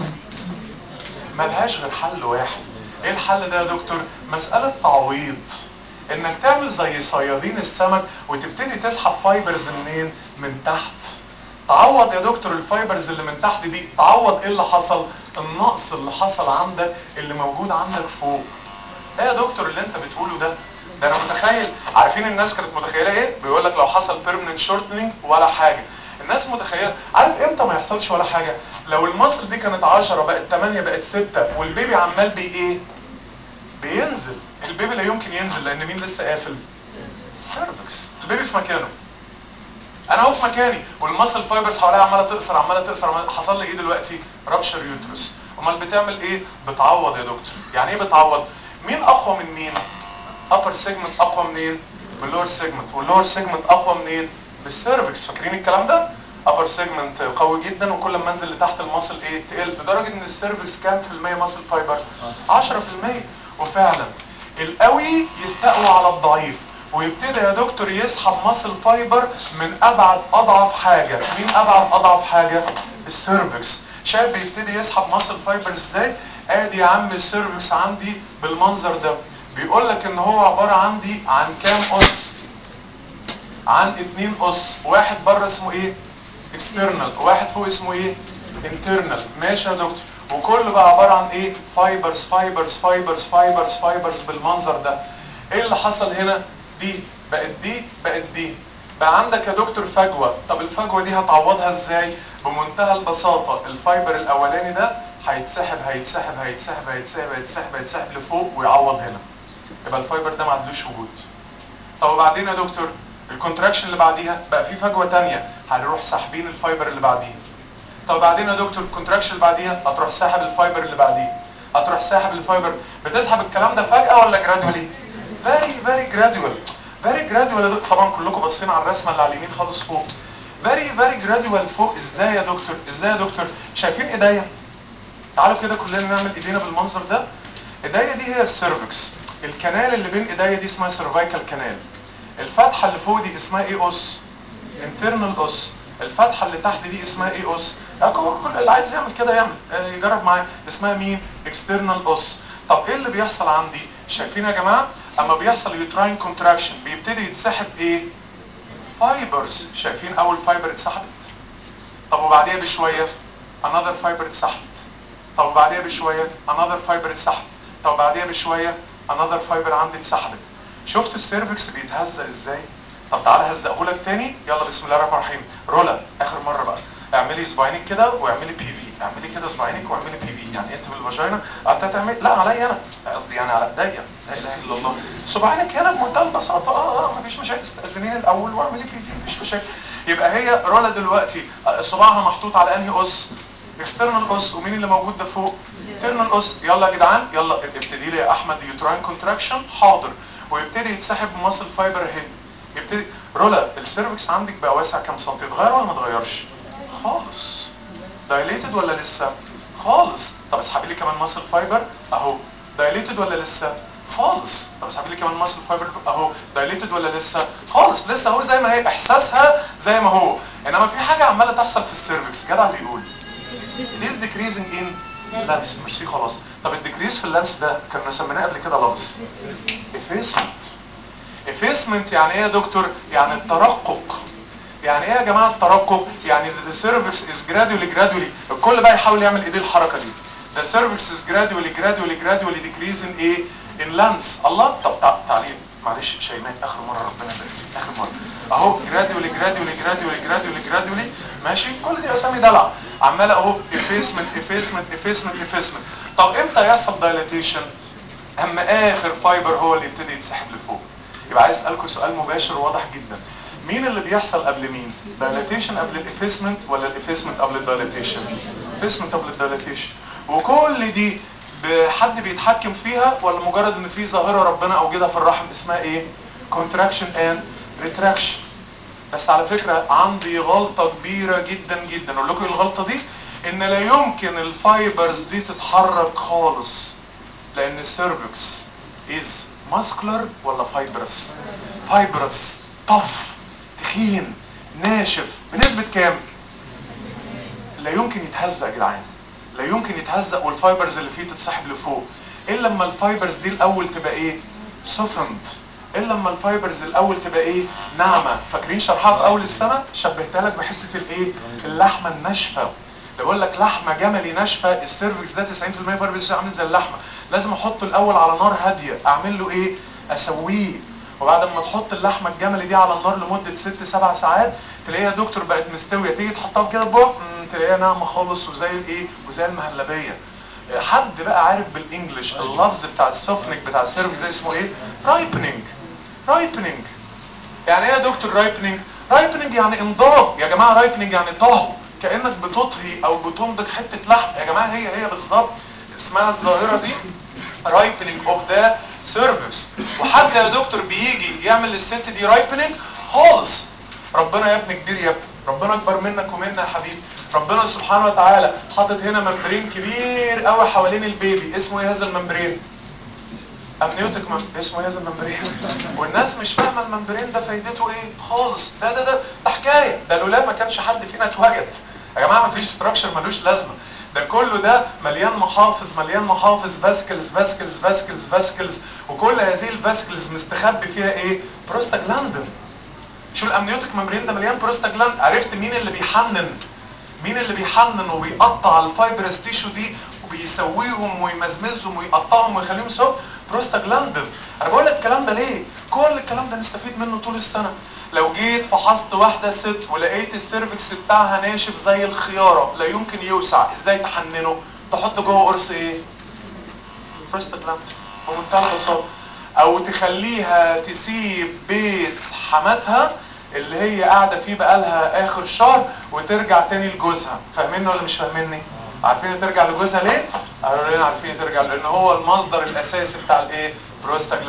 ملهاش غير حل واحد ايه الحل ده يا دكتور مسألة تعويض انك تعمل زي صيادين السمك وتبتدي تسحب فايبرز منين من تحت تعوض يا دكتور الفايبرز اللي من تحت دي تعوض ايه اللي حصل النقص اللي حصل عندك اللي موجود عندك فوق ايه يا دكتور اللي انت بتقوله ده ده انا متخيل عارفين الناس كانت متخيله ايه بيقول لك لو حصل بيرمننت شورتنينج ولا حاجه الناس متخيله عارف امتى ما يحصلش ولا حاجه لو المصل دي كانت 10 بقت 8 بقت 6 والبيبي عمال بي ايه بينزل البيبي لا يمكن ينزل لان مين لسه قافل السيرفكس البيبي في مكانه انا اهو في مكاني والمسل فايبرز حواليا عماله تقصر عماله تقصر عمالة حصل لي ايه دلوقتي رابشر يوترس امال بتعمل ايه بتعوض يا دكتور يعني ايه بتعوض مين اقوى من مين upper segment اقوى منين من lower segment واللور segment اقوى منين بالسيرفكس فاكرين الكلام ده upper segment قوي جدا وكل ما انزل لتحت المصل ايه تقل لدرجه ان السيرفكس كام في المية مصل فايبر 10% وفعلا القوي يستقوى على الضعيف ويبتدي يا دكتور يسحب مصل فايبر من ابعد اضعف حاجه مين ابعد اضعف حاجه السيرفكس شايف بيبتدي يسحب مصل فايبر ازاي ادي يا عم السيرفكس عندي بالمنظر ده بيقول لك ان هو عباره عندي عن كام اس عن اتنين اس واحد بره اسمه ايه اكسترنال واحد فوق اسمه ايه انترنال ماشي يا دكتور وكله بقى عباره عن ايه فايبرز فايبرز فايبرز فايبرز فايبرز بالمنظر ده ايه اللي حصل هنا دي بقت دي بقت دي بقى عندك يا دكتور فجوه طب الفجوه دي هتعوضها ازاي بمنتهى البساطه الفايبر الاولاني ده هيتسحب هيتسحب هيتسحب هيتسحب هيتسحب هيتسحب لفوق ويعوض هنا يبقى الفايبر ده ما عندوش وجود طب وبعدين يا دكتور الكونتراكشن اللي بعديها بقى في فجوه ثانيه هنروح ساحبين الفايبر اللي بعديه طب بعدين يا دكتور الكونتراكشن اللي بعديها هتروح ساحب الفايبر اللي بعديه هتروح ساحب الفايبر بتسحب الكلام ده فجاه ولا جرادولي فيري فيري جرادوال فيري جراديوال طبعا كلكم باصين على الرسمه اللي على اليمين خالص فوق فيري فيري جراديوال فوق ازاي يا دكتور ازاي يا دكتور شايفين ايديا تعالوا كده كلنا نعمل ايدينا بالمنظر ده ايديا دي هي السيرفكس الكنال اللي بين ايديا دي اسمها سيرفايكال كنال الفتحه اللي فوق دي اسمها ايه اوس انترنال اوس الفتحه اللي تحت دي اسمها ايه اوس كل اللي عايز يعمل كده يعمل آه، يجرب معايا اسمها مين اكسترنال اوس طب ايه اللي بيحصل عندي شايفين يا جماعه اما بيحصل يوتراين كونتراكشن بيبتدي يتسحب ايه فايبرز شايفين اول فايبر اتسحبت طب وبعديها بشويه another فايبر اتسحبت طب وبعديها بشويه another فايبر اتسحبت طب وبعديها بشويه another فايبر عندي اتسحبت شفت السيرفكس بيتهزق ازاي طب تعالى هزقهولك تاني يلا بسم الله الرحمن الرحيم رولا اخر مره بقى اعملي صباعينك كده واعملي بي في اعملي كده صباعينك واعملي بي في يعني انت بالفاجينا قعدت تعمل لا عليا انا قصدي يعني على ايديا لا اله الا الله صباعينك هنا بمنتهى البساطه اه اه مفيش مشاكل استاذنيني الاول واعملي بي في مفيش مشاكل يبقى هي رولا دلوقتي آه، صباعها محطوط على انهي اس اكسترنال اس ومين اللي موجود ده فوق internal اس يلا يا جدعان يلا ابتدي لي يا احمد يوتراين كونتراكشن حاضر ويبتدي يتسحب ماسل فايبر اهي يبتدي رولا السيرفكس عندك بقى واسع كام سنتي اتغير ولا ما اتغيرش خالص دايليتد ولا لسه خالص طب اسحبي لي كمان ماسل فايبر اهو دايليتد ولا لسه خالص طب اسحبي لي كمان ماسل فايبر اهو دايليتد ولا لسه خالص لسه اهو زي ما هي احساسها زي ما هو انما في حاجه عماله تحصل في السيرفكس جدع اللي يقول It is decreasing in lens ميرسي خلاص طب الديكريز في اللانس ده كنا سميناه قبل كده لفظ effacement effacement يعني ايه يا دكتور يعني الترقق يعني ايه يا جماعه الترقق يعني the cervix is gradually gradually الكل بقى يحاول يعمل ايديه الحركه دي the cervix is gradually gradually gradually decreasing ايه in length الله طب تع- تعليم معلش شيماء اخر مره ربنا يبارك فيك اخر مره اهو gradually gradually gradually gradually gradually ماشي كل دي اسامي دلع عمال اهو effacement effacement effacement effacement طب امتى يحصل dilatation اما اخر فايبر هو اللي يبتدي يتسحب لفوق يبقى عايز اسالكم سؤال مباشر وواضح جدا مين اللي بيحصل قبل مين دايلاتيشن قبل الافيسمنت ولا الافيسمنت قبل الدايلاتيشن افيسمنت قبل الدايلاتيشن وكل دي بحد بيتحكم فيها ولا مجرد ان في ظاهره ربنا اوجدها في الرحم اسمها ايه كونتراكشن اند ريتراكشن بس على فكرة عندي غلطة كبيرة جدا جدا اقول لكم إيه الغلطة دي ان لا يمكن الفايبرز دي تتحرك خالص لان السيرفكس از ماسكولار ولا فايبرس فايبرس طف تخين ناشف بنسبة كام لا يمكن يتهزق يا جدعان لا يمكن يتهزق والفايبرز اللي فيه تتسحب لفوق الا لما الفايبرز دي الاول تبقى ايه سوفنت الا لما الفايبرز الاول تبقى ايه ناعمه فاكرين شرحها في اول السنه شبهتها لك بحته الايه اللحمه الناشفه بقول لك لحمه جملي ناشفه السيرفكس ده 90% فايبرز عامل زي اللحمه لازم احطه الاول على نار هاديه اعمل له ايه اسويه وبعد ما تحط اللحمه الجملي دي على النار لمده 6 7 ساعات تلاقيها يا دكتور بقت مستويه تيجي تحطها كده بقى تلاقيها ناعمه خالص وزي الايه وزي المهلبيه حد بقى عارف بالانجلش اللفظ بتاع السوفنك بتاع السيرفكس ده اسمه ايه رايبنينج رايبنينج يعني ايه يا دكتور رايبنينج رايبنينج يعني انضاج يا جماعه رايبنينج يعني طهو كانك بتطهي او بتنضج حته لحم يا جماعه هي هي بالظبط اسمها الظاهره دي رايبنينج اوف ذا سيرفكس وحد يا دكتور بيجي يعمل للست دي رايبنينج خالص ربنا يا ابني كبير يا ابني ربنا اكبر منك ومنا يا حبيبي ربنا سبحانه وتعالى حاطط هنا ممبرين كبير قوي حوالين البيبي اسمه ايه هذا الممبرين امنيوتك مم... اسمه ايه هذا الممبرين والناس مش فاهمه الممبرين ده فايدته ايه خالص ده ده ده ده حكايه ده لولا ما كانش حد فينا اتوجد يا جماعه ما فيش ستراكشر ملوش لازمه ده كله ده مليان محافظ مليان محافظ فاسكلز فاسكلز فاسكلز فاسكلز وكل هذه الفاسكلز مستخبي فيها ايه بروستاجلاندين شو الامنيوتك ممبرين ده مليان بروستاجلاند عرفت مين اللي بيحنن مين اللي بيحنن وبيقطع الفايبرس تيشو دي وبيسويهم ويمزمزهم ويقطعهم ويخليهم سوا بروستاجلاندين انا بقول لك الكلام ده ليه كل الكلام ده نستفيد منه طول السنه لو جيت فحصت واحده ست ولقيت السيرفكس بتاعها ناشف زي الخياره لا يمكن يوسع ازاي تحننه تحط جوه قرص ايه بروستاجلاندين بمنتهى البساطه او تخليها تسيب بيت حماتها اللي هي قاعدة فيه بقالها اخر شهر وترجع تاني لجوزها فاهميني ولا مش فاهميني عارفين ترجع لجوزها ليه قالوا لنا عارفين ترجع لان هو المصدر الاساسي بتاع الايه بروستاجلاند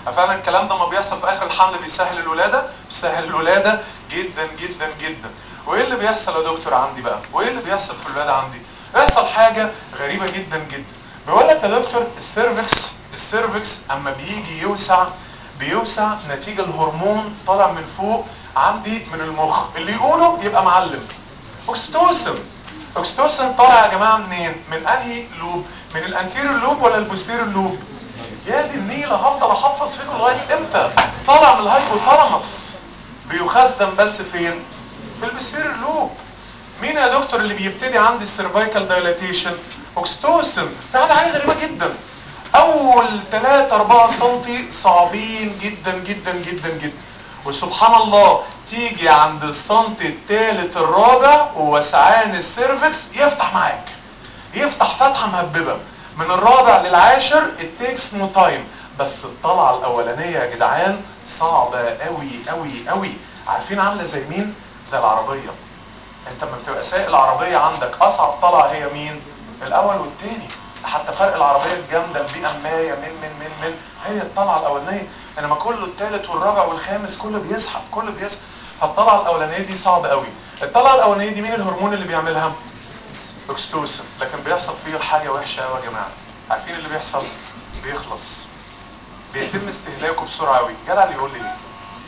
فعلا الكلام ده ما بيحصل في اخر الحمل بيسهل الولاده بيسهل الولاده جدا جدا جدا وايه اللي بيحصل يا دكتور عندي بقى وايه اللي بيحصل في الولاده عندي بيحصل حاجه غريبه جدا جدا بيقول لك يا دكتور السيرفكس السيرفكس اما بيجي يوسع بيوسع نتيجه الهرمون طالع من فوق عندي من المخ اللي يقوله يبقى معلم اوكستوسن اوكستوسن طالع يا جماعه منين من انهي لوب من الانتيريور لوب ولا البوستيريور لوب يا دي النيله هفضل احفظ فيكم لغايه امتى طالع من الهايبوثالاموس بيخزن بس فين في البوستيريور لوب مين يا دكتور اللي بيبتدي عندي السيرفايكال دايلاتيشن اوكستوسن ده حاجه غريبه جدا اول 3 4 سم صعبين جدا جدا جدا جدا وسبحان الله تيجي عند السنتي الثالث الرابع ووسعان السيرفكس يفتح معاك يفتح فتحه مهببه من الرابع للعاشر التيكس نو تايم بس الطلعه الاولانيه يا جدعان صعبه قوي قوي قوي عارفين عامله زي مين زي العربيه انت لما بتبقى سايق العربيه عندك اصعب طلعه هي مين الاول والتاني حتى فرق العربيه الجامده البيئه مايه من من من من هي الطلعه الاولانيه انما كله الثالث والرابع والخامس كله بيسحب كله بيسحب فالطلعه الاولانيه دي صعبه قوي الطلعه الاولانيه دي مين الهرمون اللي بيعملها اوكستوسن لكن بيحصل فيه حاجه وحشه قوي يا جماعه عارفين اللي بيحصل بيخلص بيتم استهلاكه بسرعه قوي جدع اللي يقول لي ليه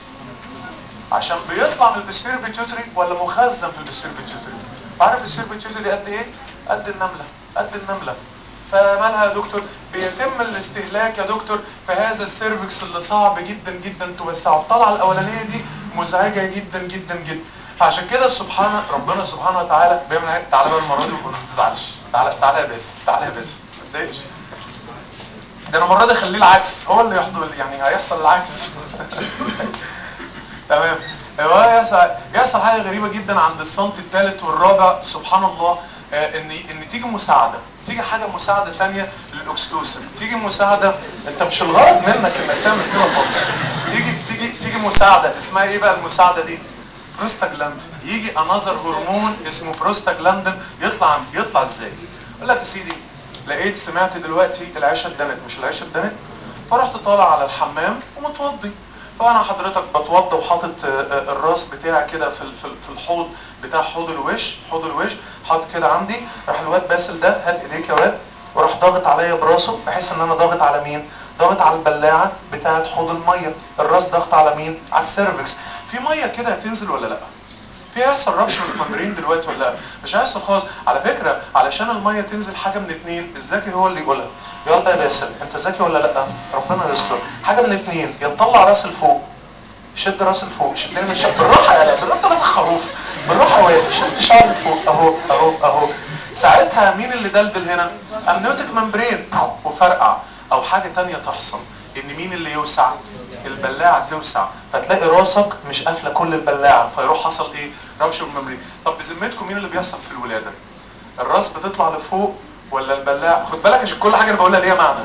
عشان بيطلع من البسفير بيتيوتري ولا مخزن في البسفير بيتيوتري عارف البسفير بيتيوتري قد ايه قد النمله قد النمله فمالها يا دكتور بيتم الاستهلاك يا دكتور في هذا السيرفكس اللي صعب جدا جدا توسعه الطلعه الاولانيه دي مزعجه جدا جدا جدا فعشان كده سبحان ربنا سبحانه وتعالى بيعمل ايه تعالى بقى المره دي وما تزعلش تعالى تعالى يا باسم تعالى يا باسم ما تضايقش ده انا المره دي خليه العكس هو اللي يحضر يعني هيحصل العكس تمام هو يحصل يحصل حاجه غريبه جدا عند السنتي الثالث والرابع سبحان الله آه ان ان تيجي مساعده تيجي حاجه مساعده ثانيه للاكسكلوسيف تيجي مساعده انت مش الغرض منك انك تعمل كده خالص تيجي تيجي تيجي مساعده اسمها ايه بقى المساعده دي بروستاجلاندين يجي انذر هرمون اسمه بروستاجلاندين يطلع يطلع ازاي اقول لك يا سيدي لقيت سمعت دلوقتي العيشه اتدنت مش العيشه اتدنت فرحت طالع على الحمام ومتوضي فانا حضرتك بتوضى وحاطط الراس بتاعي كده في في الحوض بتاع حوض الوش حوض الوش حاطط كده عندي راح الواد باسل ده هات ايديك يا واد وراح ضاغط عليا براسه بحيث ان انا ضاغط على مين ضاغط على البلاعه بتاعه حوض الميه الراس ضغط على مين على السيرفكس في ميه كده هتنزل ولا لا في هيحصل رابشر في الممبرين دلوقتي ولا لا مش هيحصل خالص على فكره علشان الميه تنزل حاجه من اتنين الذكي هو اللي يقولها يلا يا باسل انت ذكي ولا لا ربنا يستر حاجه من اتنين يا تطلع راس لفوق شد راس لفوق شدني من شد بالراحه يا لا بالراحه راس خروف بالراحه واد شد شعر لفوق اهو اهو اهو ساعتها مين اللي دلدل هنا امنيوتيك ممبرين وفرقع او حاجه تانية تحصل ان مين اللي يوسع البلاعه توسع فتلاقي راسك مش قافله كل البلاعه فيروح حصل ايه رابشر الممبرين طب بذمتكم مين اللي بيحصل في الولاده الراس بتطلع لفوق ولا البلاعه خد بالك عشان كل حاجه انا بقولها ليها معنى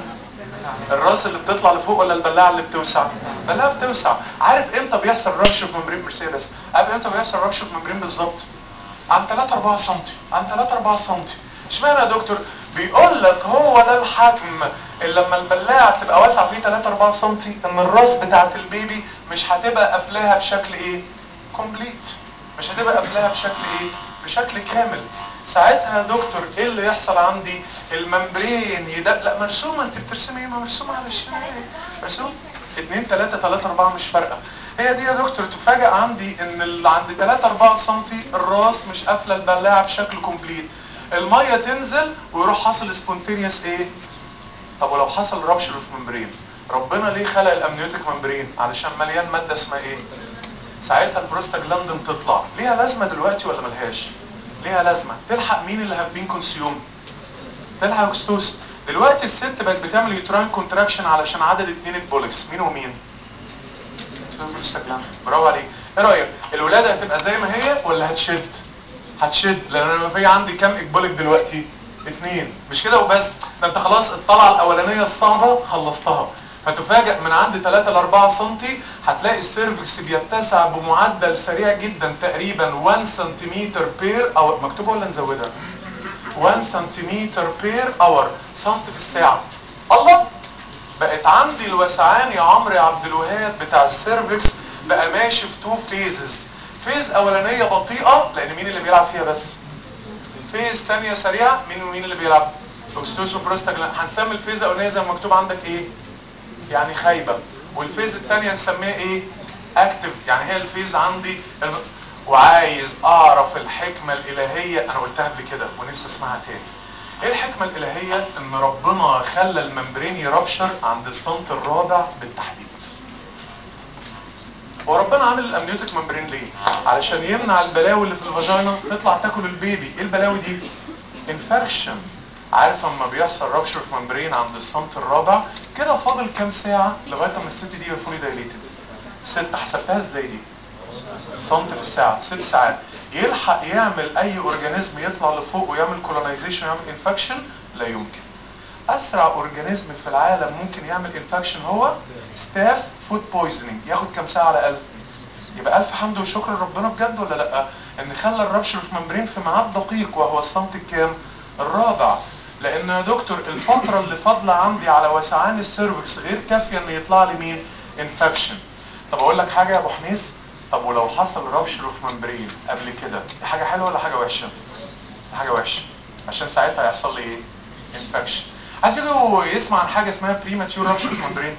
الراس اللي بتطلع لفوق ولا البلاعه اللي بتوسع البلاعه بتوسع عارف امتى بيحصل رابشر ممبرين مرسيدس عارف امتى بيحصل رابشر ممبرين بالظبط عن 3 4 سم عن 3 4 سم اشمعنى يا دكتور بيقول لك هو ده الحجم اللي لما البلاعه تبقى واسعه فيه 3 4 سم ان الراس بتاعه البيبي مش هتبقى قافلاها بشكل ايه كومبليت مش هتبقى قافلاها بشكل ايه بشكل كامل ساعتها يا دكتور ايه اللي يحصل عندي الممبرين يدق لا مرسومه انت بترسمي ايه ما مرسومه على الشمال مرسوم 2 3 3 4 مش فارقه هي دي يا دكتور تفاجئ عندي ان اللي عند 3 4 سم الراس مش قافله البلاعه بشكل كومبليت الميه تنزل ويروح حاصل سبونتينيوس ايه طب ولو حصل رابشر في ممبرين ربنا ليه خلق الامنيوتيك ممبرين علشان مليان ماده اسمها ايه ساعتها البروستاجلاندين تطلع ليها لازمه دلوقتي ولا ملهاش ليها لازمه تلحق مين اللي هاف بين كونسيوم تلحق اوكستوس دلوقتي الست بقت بتعمل يوتراين كونتراكشن علشان عدد اتنين البولكس مين ومين البروستاجلاندين برافو عليك ايه رايك الولاده هتبقى زي ما هي ولا هتشد هتشد لان انا في عندي كام اكبولك دلوقتي اتنين مش كده وبس ده انت خلاص الطلعه الاولانيه الصعبه خلصتها فتفاجئ من عند 3 ل 4 سم هتلاقي السيرفكس بيتسع بمعدل سريع جدا تقريبا 1 سنتيمتر بير او مكتوبه ولا نزودها 1 سنتيمتر بير اور سنت في الساعه الله بقت عندي الوسعان يا عمرو يا عبد الوهاب بتاع السيرفكس بقى ماشي في تو فيزز فيز اولانيه بطيئه لان مين اللي بيلعب فيها بس فيز ثانيه سريعه مين ومين اللي بيلعب اوكسيتوسين بروستاجلاند هنسمي الفيز الاولانيه زي ما مكتوب عندك ايه يعني خايبه والفيز الثانيه نسميها ايه اكتف يعني هي الفيز عندي الم... وعايز اعرف الحكمه الالهيه انا قلتها قبل كده ونفسي اسمعها تاني ايه الحكمه الالهيه ان ربنا خلى الممبرين يربشر عند السنت الرابع بالتحديد هو ربنا عامل الامنيوتيك ممبرين ليه علشان يمنع البلاوي اللي في الفاجينا تطلع تاكل البيبي ايه البلاوي دي انفكشن عارف اما بيحصل رابشر في ممبرين عند السنت الرابع كده فاضل كام ساعه لغايه اما الست دي يبقى فولي دايليتد ست حسبتها ازاي دي سنت في الساعه ست ساعات يلحق يعمل اي اورجانيزم يطلع لفوق ويعمل كولونايزيشن ويعمل انفكشن لا يمكن اسرع اورجانيزم في العالم ممكن يعمل انفكشن هو ستاف فود بويزنينج ياخد كام ساعه على الاقل يبقى الف حمد وشكر لربنا بجد ولا لا ان خلى الربشر في ممبرين في ميعاد دقيق وهو السنت الكام الرابع لان يا دكتور الفتره اللي فاضله عندي على وسعان السيرفكس غير كافيه ان يطلع لي مين انفكشن طب اقول لك حاجه يا ابو حميس طب ولو حصل ربشر في ممبرين قبل كده دي حاجه حلوه ولا حاجه وحشه دي حاجه وحشه عشان ساعتها هيحصل لي ايه انفكشن عايز فيكم يسمع عن حاجه اسمها بريماتيور رابشر في ممبرين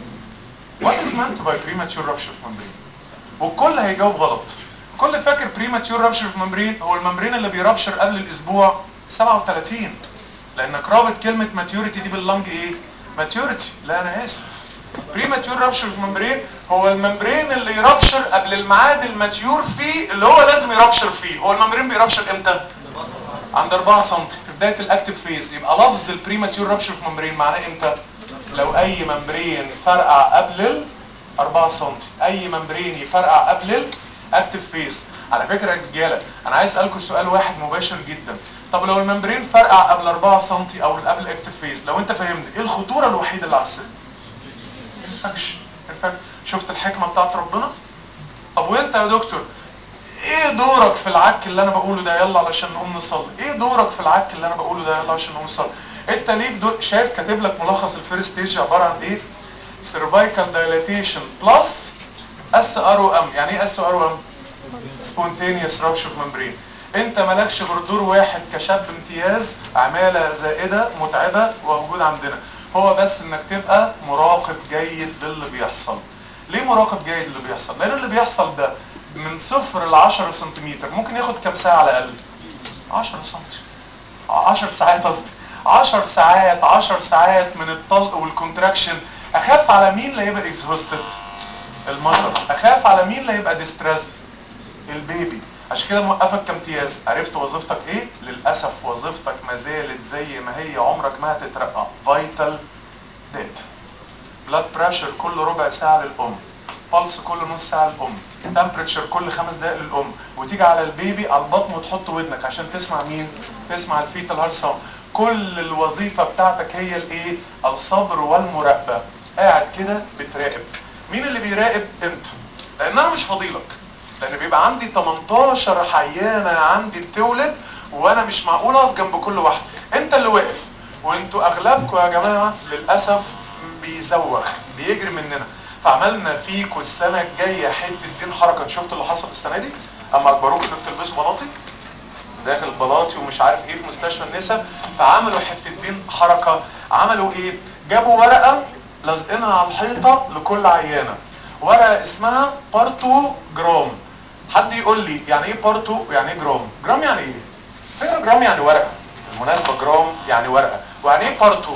What is meant by premature rupture في ممبرين والكل هيجاوب غلط كل فاكر بريماتيور رابشر في ممبرين هو الممبرين اللي بيرابشر قبل الاسبوع 37 لانك رابط كلمه ماتيوريتي دي باللنج ايه ماتيوريتي لا انا اسف بريماتيور رابشر في ممبرين هو الممبرين اللي يرابشر قبل الميعاد الماتيور فيه اللي هو لازم يرابشر فيه هو الممبرين بيرابشر امتى عند 4 سم في بدايه الاكتف فيز يبقى لفظ البريماتيور رابشر في ممبرين معناه امتى لو اي ممبرين فرقع قبل ال 4 سم اي ممبرين يفرقع قبل الاكتف فيز على فكره يا رجاله انا عايز اسالكم سؤال واحد مباشر جدا طب لو الممبرين فرقع قبل 4 سم او قبل الاكتف فيز لو انت فهمني ايه الخطوره الوحيده اللي على الست انفكشن انفكشن شفت الحكمه بتاعت ربنا طب وانت يا دكتور ايه دورك في العك اللي انا بقوله ده يلا علشان نقوم نصلي ايه دورك في العك اللي انا بقوله ده يلا عشان نقوم نصلي انت ليك دور شايف كاتب لك ملخص الفيرست ستيج عباره عن ايه سيرفايكال دايلاتيشن بلس اس ار او ام يعني ايه اس ار او ام سبونتينيوس رابشر ممبرين انت مالكش غير دور واحد كشاب امتياز عماله زائده متعبه وموجود عندنا هو بس انك تبقى مراقب جيد للي بيحصل ليه مراقب جيد للي بيحصل لان اللي بيحصل ده من صفر ل 10 سنتيمتر ممكن ياخد كام ساعه على الاقل 10 سم 10 ساعات قصدي 10 ساعات 10 ساعات من الطلق والكونتراكشن اخاف على مين اللي هيبقى اكزهوستد المذر اخاف على مين اللي هيبقى ديستريسد البيبي عشان كده موقفك كامتياز عرفت وظيفتك ايه للاسف وظيفتك ما زالت زي ما هي عمرك ما هتترقى فايتال داتا بلاد بريشر كل ربع ساعه للام بلس كل نص ساعه للام تمبريتشر كل خمس دقائق للام وتيجي على البيبي على البطن وتحط ودنك عشان تسمع مين تسمع الفيتال هارت ساوند كل الوظيفه بتاعتك هي الايه الصبر والمراقبه قاعد كده بتراقب مين اللي بيراقب انت لان انا مش فضيلك لان بيبقى عندي 18 حيانه عندي بتولد وانا مش معقول اقف جنب كل واحده انت اللي واقف وانتوا اغلبكم يا جماعه للاسف بيزوغ بيجري مننا فعملنا فيكم السنه الجايه حته دين حركه شفت اللي حصل السنه دي اما اجبروكم انكم تلبسوا بلاطي داخل بلاطي ومش عارف ايه في مستشفى النساء فعملوا حته دين حركه عملوا ايه جابوا ورقه لازقينها على الحيطه لكل عيانه ورقه اسمها بارتو جرام حد يقول لي يعني ايه بارتو يعني ايه جرام جرام يعني ايه فكره جرام يعني ورقه بالمناسبه جرام يعني ورقه ويعني ايه بارتو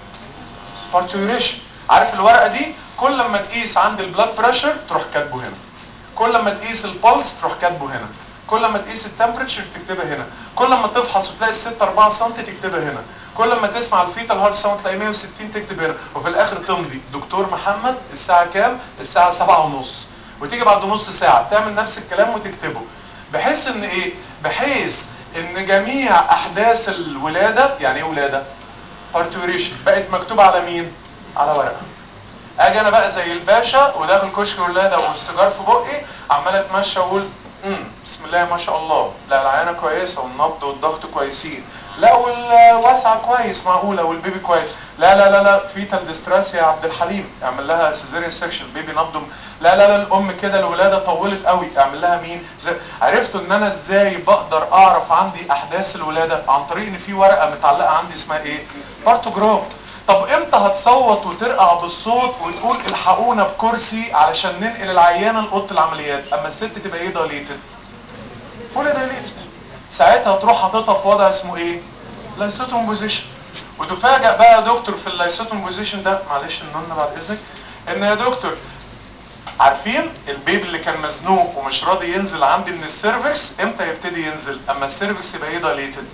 بارتيوريشن عارف الورقه دي كل لما تقيس عند البلاد بريشر تروح كاتبه هنا كل لما تقيس البلس تروح كاتبه هنا كل لما تقيس التمبريتشر تكتبها هنا كل لما تفحص وتلاقي الست 4 سم تكتبها هنا كل لما تسمع الفيتال هارت ساوند تلاقي 160 تكتب هنا وفي الاخر تمضي دكتور محمد الساعه كام الساعه 7 ونص وتيجي بعد نص ساعه تعمل نفس الكلام وتكتبه بحيث ان ايه بحيث ان جميع احداث الولاده يعني ايه ولاده بارتوريشن بقت مكتوبه على مين على ورقه اجي انا بقى زي الباشا وداخل كشك ولاده والسيجار في بقي عمال اتمشى واقول امم بسم الله ما شاء الله لا العيانه كويسه والنبض والضغط كويسين لا والواسعه كويس معقوله والبيبي كويس لا لا لا لا فيتال ديستريس يا عبد الحليم اعمل لها سيزيريان سكشن بيبي نبض لا لا لا الام كده الولاده طولت قوي اعمل لها مين زي عرفتوا ان انا ازاي بقدر اعرف عندي احداث الولاده عن طريق ان في ورقه متعلقه عندي اسمها ايه بارتوجرام طب امتى هتصوت وترقع بالصوت وتقول الحقونا بكرسي علشان ننقل العيانه لاوضه العمليات اما الست تبقى ايه دايليتد فول دايليتد ساعتها تروح حاططها في وضع اسمه ايه لايسوتوم بوزيشن وتفاجئ بقى يا دكتور في اللايسوتوم بوزيشن ده معلش النون بعد اذنك ان يا دكتور عارفين البيبي اللي كان مزنوق ومش راضي ينزل عندي من السيرفكس امتى يبتدي ينزل اما السيرفكس يبقى ايه دايليتد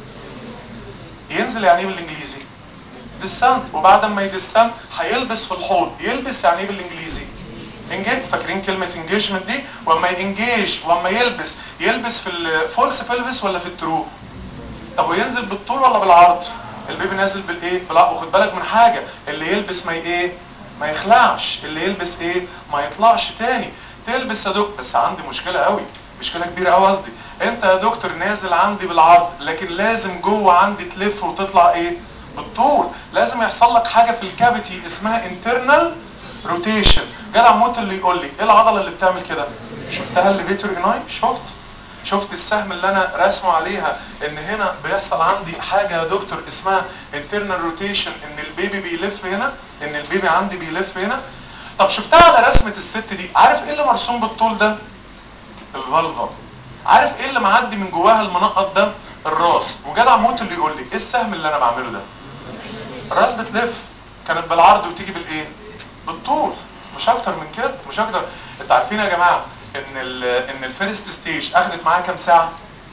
ينزل يعني ايه بالانجليزي دسان وبعد ما يدسان هيلبس في الحوض يلبس يعني ايه بالانجليزي انجيج فاكرين كلمة انجيجمنت دي واما ينجيج واما يلبس يلبس في الفولس بلفس ولا في الترو طب وينزل بالطول ولا بالعرض البيبي نازل بالايه بالعرض وخد بالك من حاجة اللي يلبس ما ي- ايه ما يخلعش اللي يلبس ايه ما يطلعش تاني تلبس يا دكتور بس عندي مشكلة قوي مشكلة كبيرة قوي قصدي انت يا دكتور نازل عندي بالعرض لكن لازم جوه عندي تلف وتطلع ايه بالطول لازم يحصل لك حاجة في الكافيتي اسمها internal روتيشن جدع موت اللي يقول لي ايه العضله اللي بتعمل كده شفتها اللي فيتور اناي شفت شفت السهم اللي انا راسمه عليها ان هنا بيحصل عندي حاجه يا دكتور اسمها internal روتيشن ان البيبي بيلف هنا ان البيبي عندي بيلف هنا طب شفتها على رسمه الست دي عارف ايه اللي مرسوم بالطول ده الفالفا عارف ايه اللي معدي من جواها المنقط ده الراس وجدع موت اللي يقول لي ايه السهم اللي انا بعمله ده الراس بتلف كانت بالعرض وتيجي بالايه بالطول مش اكتر من كده مش اكتر انتوا عارفين يا جماعه ان ال ان الفيرست ستيج اخذت معاها كام ساعه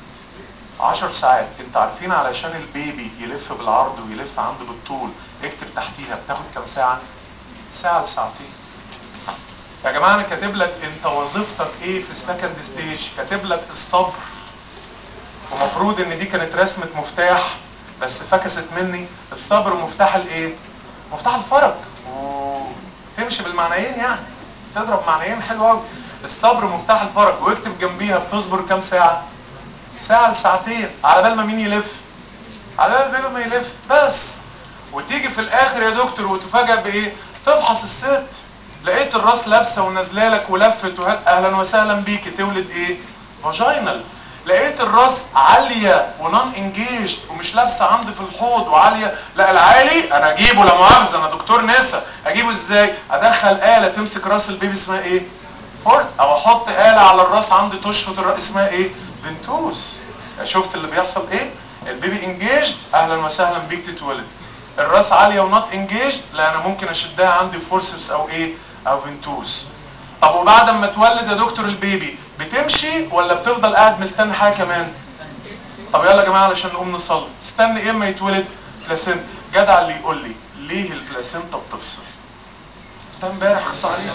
10 ساعات انتوا عارفين علشان البيبي يلف بالعرض ويلف عنده بالطول اكتب تحتيها بتاخد كام ساعه ساعه لساعتين يا جماعه انا كاتب لك انت وظيفتك ايه في السكند ستيج كاتب لك الصبر ومفروض ان دي كانت رسمه مفتاح بس فكست مني الصبر مفتاح الايه مفتاح الفرج وتمشي بالمعنيين يعني تضرب معنيين حلو قوي الصبر مفتاح الفرج واكتب جنبيها بتصبر كام ساعه ساعه لساعتين على بال ما مين يلف على بال البيبي ما يلف بس وتيجي في الاخر يا دكتور وتفاجئ بايه تفحص الست لقيت الراس لابسه ونازله لك ولفت وهل اهلا وسهلا بيكي تولد ايه فاجينال لقيت الراس عاليه ونون انجيجد ومش لابسه عندي في الحوض وعاليه لا العالي انا اجيبه لا مؤاخذه انا دكتور نسا اجيبه ازاي ادخل اله تمسك راس البيبي اسمها ايه فورد او احط اله على الراس عندي تشفط الراس اسمها ايه فنتوز شفت اللي بيحصل ايه البيبي انجيجد اهلا وسهلا بيك تتولد الراس عاليه ونوت انجيجد لا انا ممكن اشدها عندي فورسبس او ايه او فنتوز طب وبعد ما تولد يا دكتور البيبي بتمشي ولا بتفضل قاعد مستني حاجه كمان طب يلا يا جماعه علشان نقوم نصلي تستني ايه اما يتولد بلاسينتا جدع اللي يقول لي ليه البلاسينتا بتفصل ده امبارح خص عليه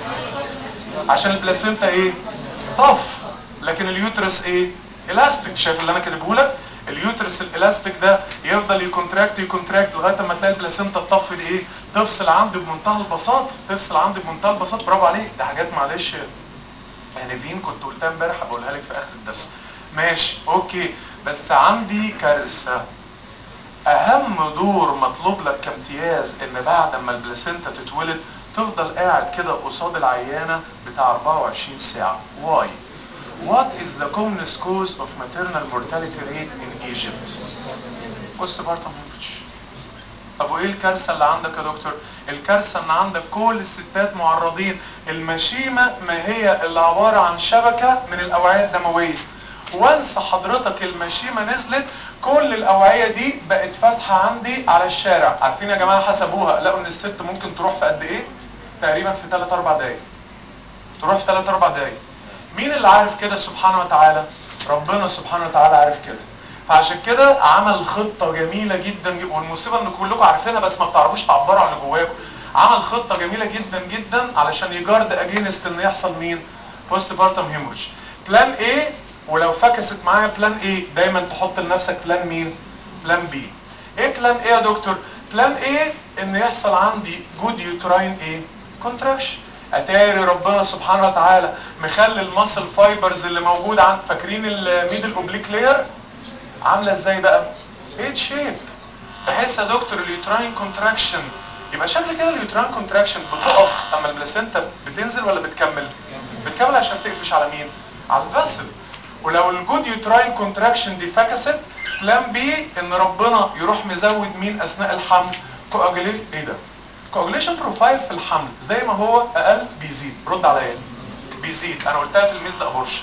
عشان البلاسينتا ايه طف لكن اليوترس ايه الاستيك شايف اللي انا كاتبه لك اليوترس الالاستيك ده يفضل يكونتراكت يكونتراكت لغايه ما تلاقي البلاسينتا الطف دي ايه تفصل عندي بمنتهى البساطه تفصل عندي بمنتهى البساطه برافو عليك ده حاجات معلش يعني فين كنت قلتها امبارح هقولها لك في اخر الدرس ماشي اوكي بس عندي كارثه اهم دور مطلوب لك كامتياز ان بعد ما البلاسينتا تتولد تفضل قاعد كده قصاد العيانه بتاع 24 ساعه واي What is the commonest cause of maternal mortality rate in Egypt? Postpartum hemorrhage. طب وايه الكارثه اللي عندك يا دكتور؟ الكارثه ان عندك كل الستات معرضين المشيمه ما هي اللي عباره عن شبكه من الاوعيه الدمويه. وانس حضرتك المشيمه نزلت كل الاوعيه دي بقت فاتحه عندي على الشارع، عارفين يا جماعه حسبوها لقوا ان الست ممكن تروح في قد ايه؟ تقريبا في 3 4 دقايق. تروح في 3 4 دقايق. مين اللي عارف كده سبحانه وتعالى؟ ربنا سبحانه وتعالى عارف كده. فعشان كده عمل خطه جميله جدا جدا والمصيبه ان كلكم عارفينها بس ما بتعرفوش تعبروا عن اللي جواكم. عمل خطه جميله جدا جدا علشان يجارد اجينست ان يحصل مين؟ بوست بارتم هيمورج. بلان ايه ولو فكست معايا بلان ايه دايما تحط لنفسك بلان مين؟ بلان بي. ايه بلان ايه يا دكتور؟ بلان ايه ان يحصل عندي جود يوتراين ايه؟ كونتراكشن. اتاري ربنا سبحانه وتعالى مخلي المسل فايبرز اللي موجود عند فاكرين الميدل اوبليك لاير عامله ازاي بقى هيد شيب بحيث يا دكتور اليوتراين كونتراكشن يبقى شكل كده اليوتراين كونتراكشن بتقف اما البلاسينتا بتنزل ولا بتكمل بتكمل عشان تقفش على مين على الفاسل ولو الجود يوتراين كونتراكشن دي فكست بلان بي ان ربنا يروح مزود مين اثناء الحمل كواجوليت ايه ده كواجوليشن بروفايل في الحمل زي ما هو اقل بيزيد رد عليا بيزيد انا قلتها في الميزل ابورشن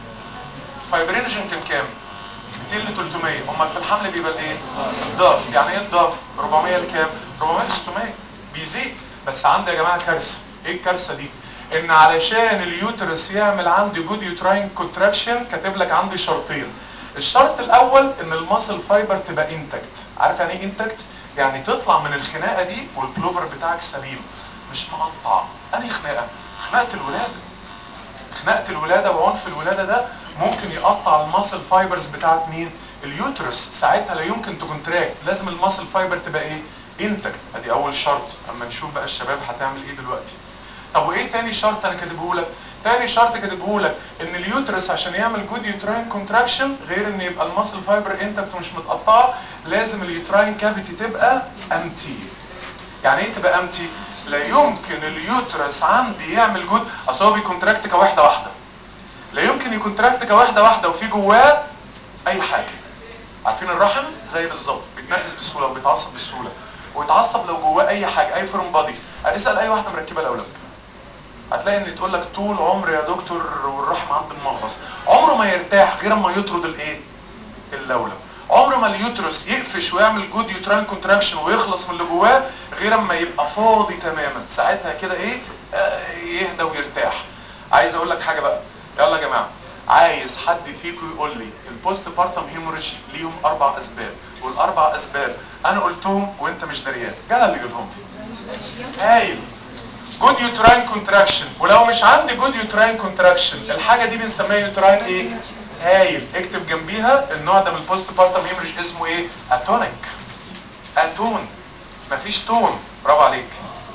فايبرينجن كان كام 200 ل 300 امال في الحمل بيبقى الايه الضعف يعني ايه الضعف 400 لكام 400 ل 600 بيزيد بس عندي يا جماعه كارثه ايه الكارثه دي ان علشان اليوترس يعمل عندي جود يوتراين كونتراكشن كاتب لك عندي شرطين الشرط الاول ان الماسل فايبر تبقى انتكت عارف يعني ايه انتكت يعني تطلع من الخناقه دي والكلوفر بتاعك سليم مش مقطع انهي خناقه خناقه الولاده خناقه الولاده وعنف الولاده ده ممكن يقطع الماسل فايبرز بتاعت مين اليوترس ساعتها لا يمكن تكونتراكت لازم الماسل فايبر تبقى ايه انتكت ادي اول شرط اما نشوف بقى الشباب هتعمل ايه دلوقتي طب وايه تاني شرط انا كاتبه لك تاني شرط كاتبه لك ان اليوترس عشان يعمل جود يوتراين كونتراكشن غير ان يبقى الماسل فايبر انتكت ومش متقطعه لازم اليوتراين كافيتي تبقى امتي يعني ايه تبقى امتي لا يمكن اليوترس عندي يعمل جود اصل هو بيكونتراكت كواحده واحده لا يمكن يكونتراكت كواحده واحده وفي جواه اي حاجه عارفين الرحم زي بالظبط بيتنفس بسهوله وبيتعصب بسهوله ويتعصب لو جواه اي حاجه اي فورم بادي اسال اي واحده مركبه لولب هتلاقي ان تقول لك طول عمر يا دكتور والرحم عند المغص عمره ما يرتاح غير اما يطرد الايه اللولب عمر ما اليوترس يقفش ويعمل جود يوتراين كونتراكشن ويخلص من اللي جواه غير اما يبقى فاضي تماما ساعتها كده ايه آه يهدى ويرتاح عايز اقول لك حاجه بقى يلا يا جماعه عايز حد فيكم يقول لي البوست بارتم هيموريج ليهم اربع اسباب والاربع اسباب انا قلتهم وانت مش دريان جانا اللي يقولهم لي هايل جود يوتراين كونتراكشن ولو مش عندي جود يوتراين كونتراكشن الحاجه دي بنسميها يوتراين ايه هايل اكتب جنبيها النوع ده من البوست بارتم هيموريج اسمه ايه اتونيك اتون مفيش تون برافو عليك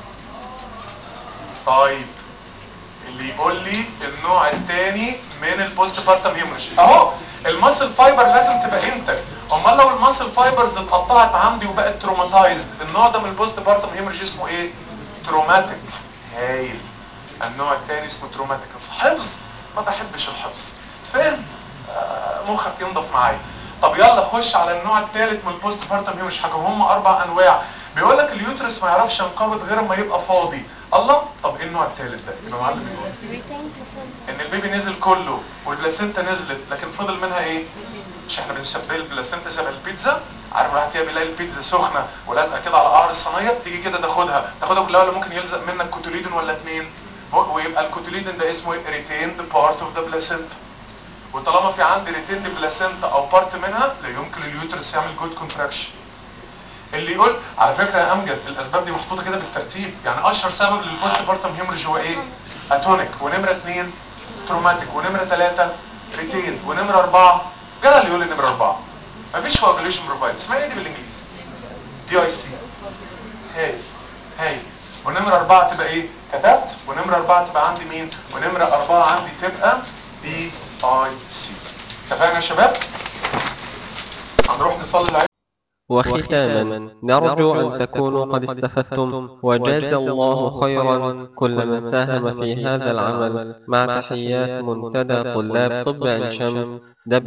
طيب اللي يقول لي النوع الثاني من البوست بارتم هيموريج اهو الماسل فايبر لازم تبقى انتك امال لو الماسل فايبرز اتقطعت عندي وبقت تروماتايزد النوع ده من البوست بارتم هيموريج اسمه ايه تروماتيك هايل النوع الثاني اسمه تروماتيك حفظ ما بحبش الحفظ فاهم آه مخك ينضف معايا طب يلا خش على النوع الثالث من البوست بارتم هيموريج حاجه هم اربع انواع بيقول لك اليوترس ما يعرفش ينقبض غير ما يبقى فاضي الله طب ايه النوع الثالث ده يبقى معلم يقول ان البيبي نزل كله والبلاسينتا نزلت لكن فضل منها ايه مش احنا بنشبه البلاسينتا شبه البيتزا عارف الواحد كده بيلاقي البيتزا سخنه ولازقه كده على قعر الصينيه تيجي كده تاخدها تاخدها كلها ولا ممكن يلزق منك كوتوليدن ولا اتنين ويبقى الكوتوليدن ده اسمه ايه ريتيند بارت اوف ذا بلاسينتا وطالما في عندي ريتيند بلاسينتا او بارت منها لا يمكن اليوترس يعمل جود كونتراكشن اللي يقول على فكره يا امجد الاسباب دي محطوطه كده بالترتيب يعني اشهر سبب للبوست بارتم هيموريج هو ايه اتونيك ونمره اثنين تروماتيك ونمره ثلاثه ريتين ونمره اربعه جرى اللي يقول لي نمره اربعه مفيش كواجوليشن بروفايل اسمها ايه دي بالانجليزي دي اي سي هايل هايل ونمره اربعه تبقى ايه كتبت ونمره اربعه تبقى عندي مين ونمره اربعه عندي تبقى دي اي سي اتفقنا يا شباب هنروح نصلي العيد وختاما نرجو أن تكونوا قد استفدتم وجاز الله خيرا كل من ساهم في هذا العمل مع تحيات منتدى طلاب طب عين شمس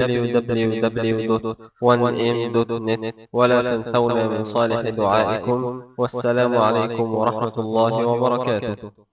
www.1m.net ولا تنسونا من صالح دعائكم والسلام عليكم ورحمة الله وبركاته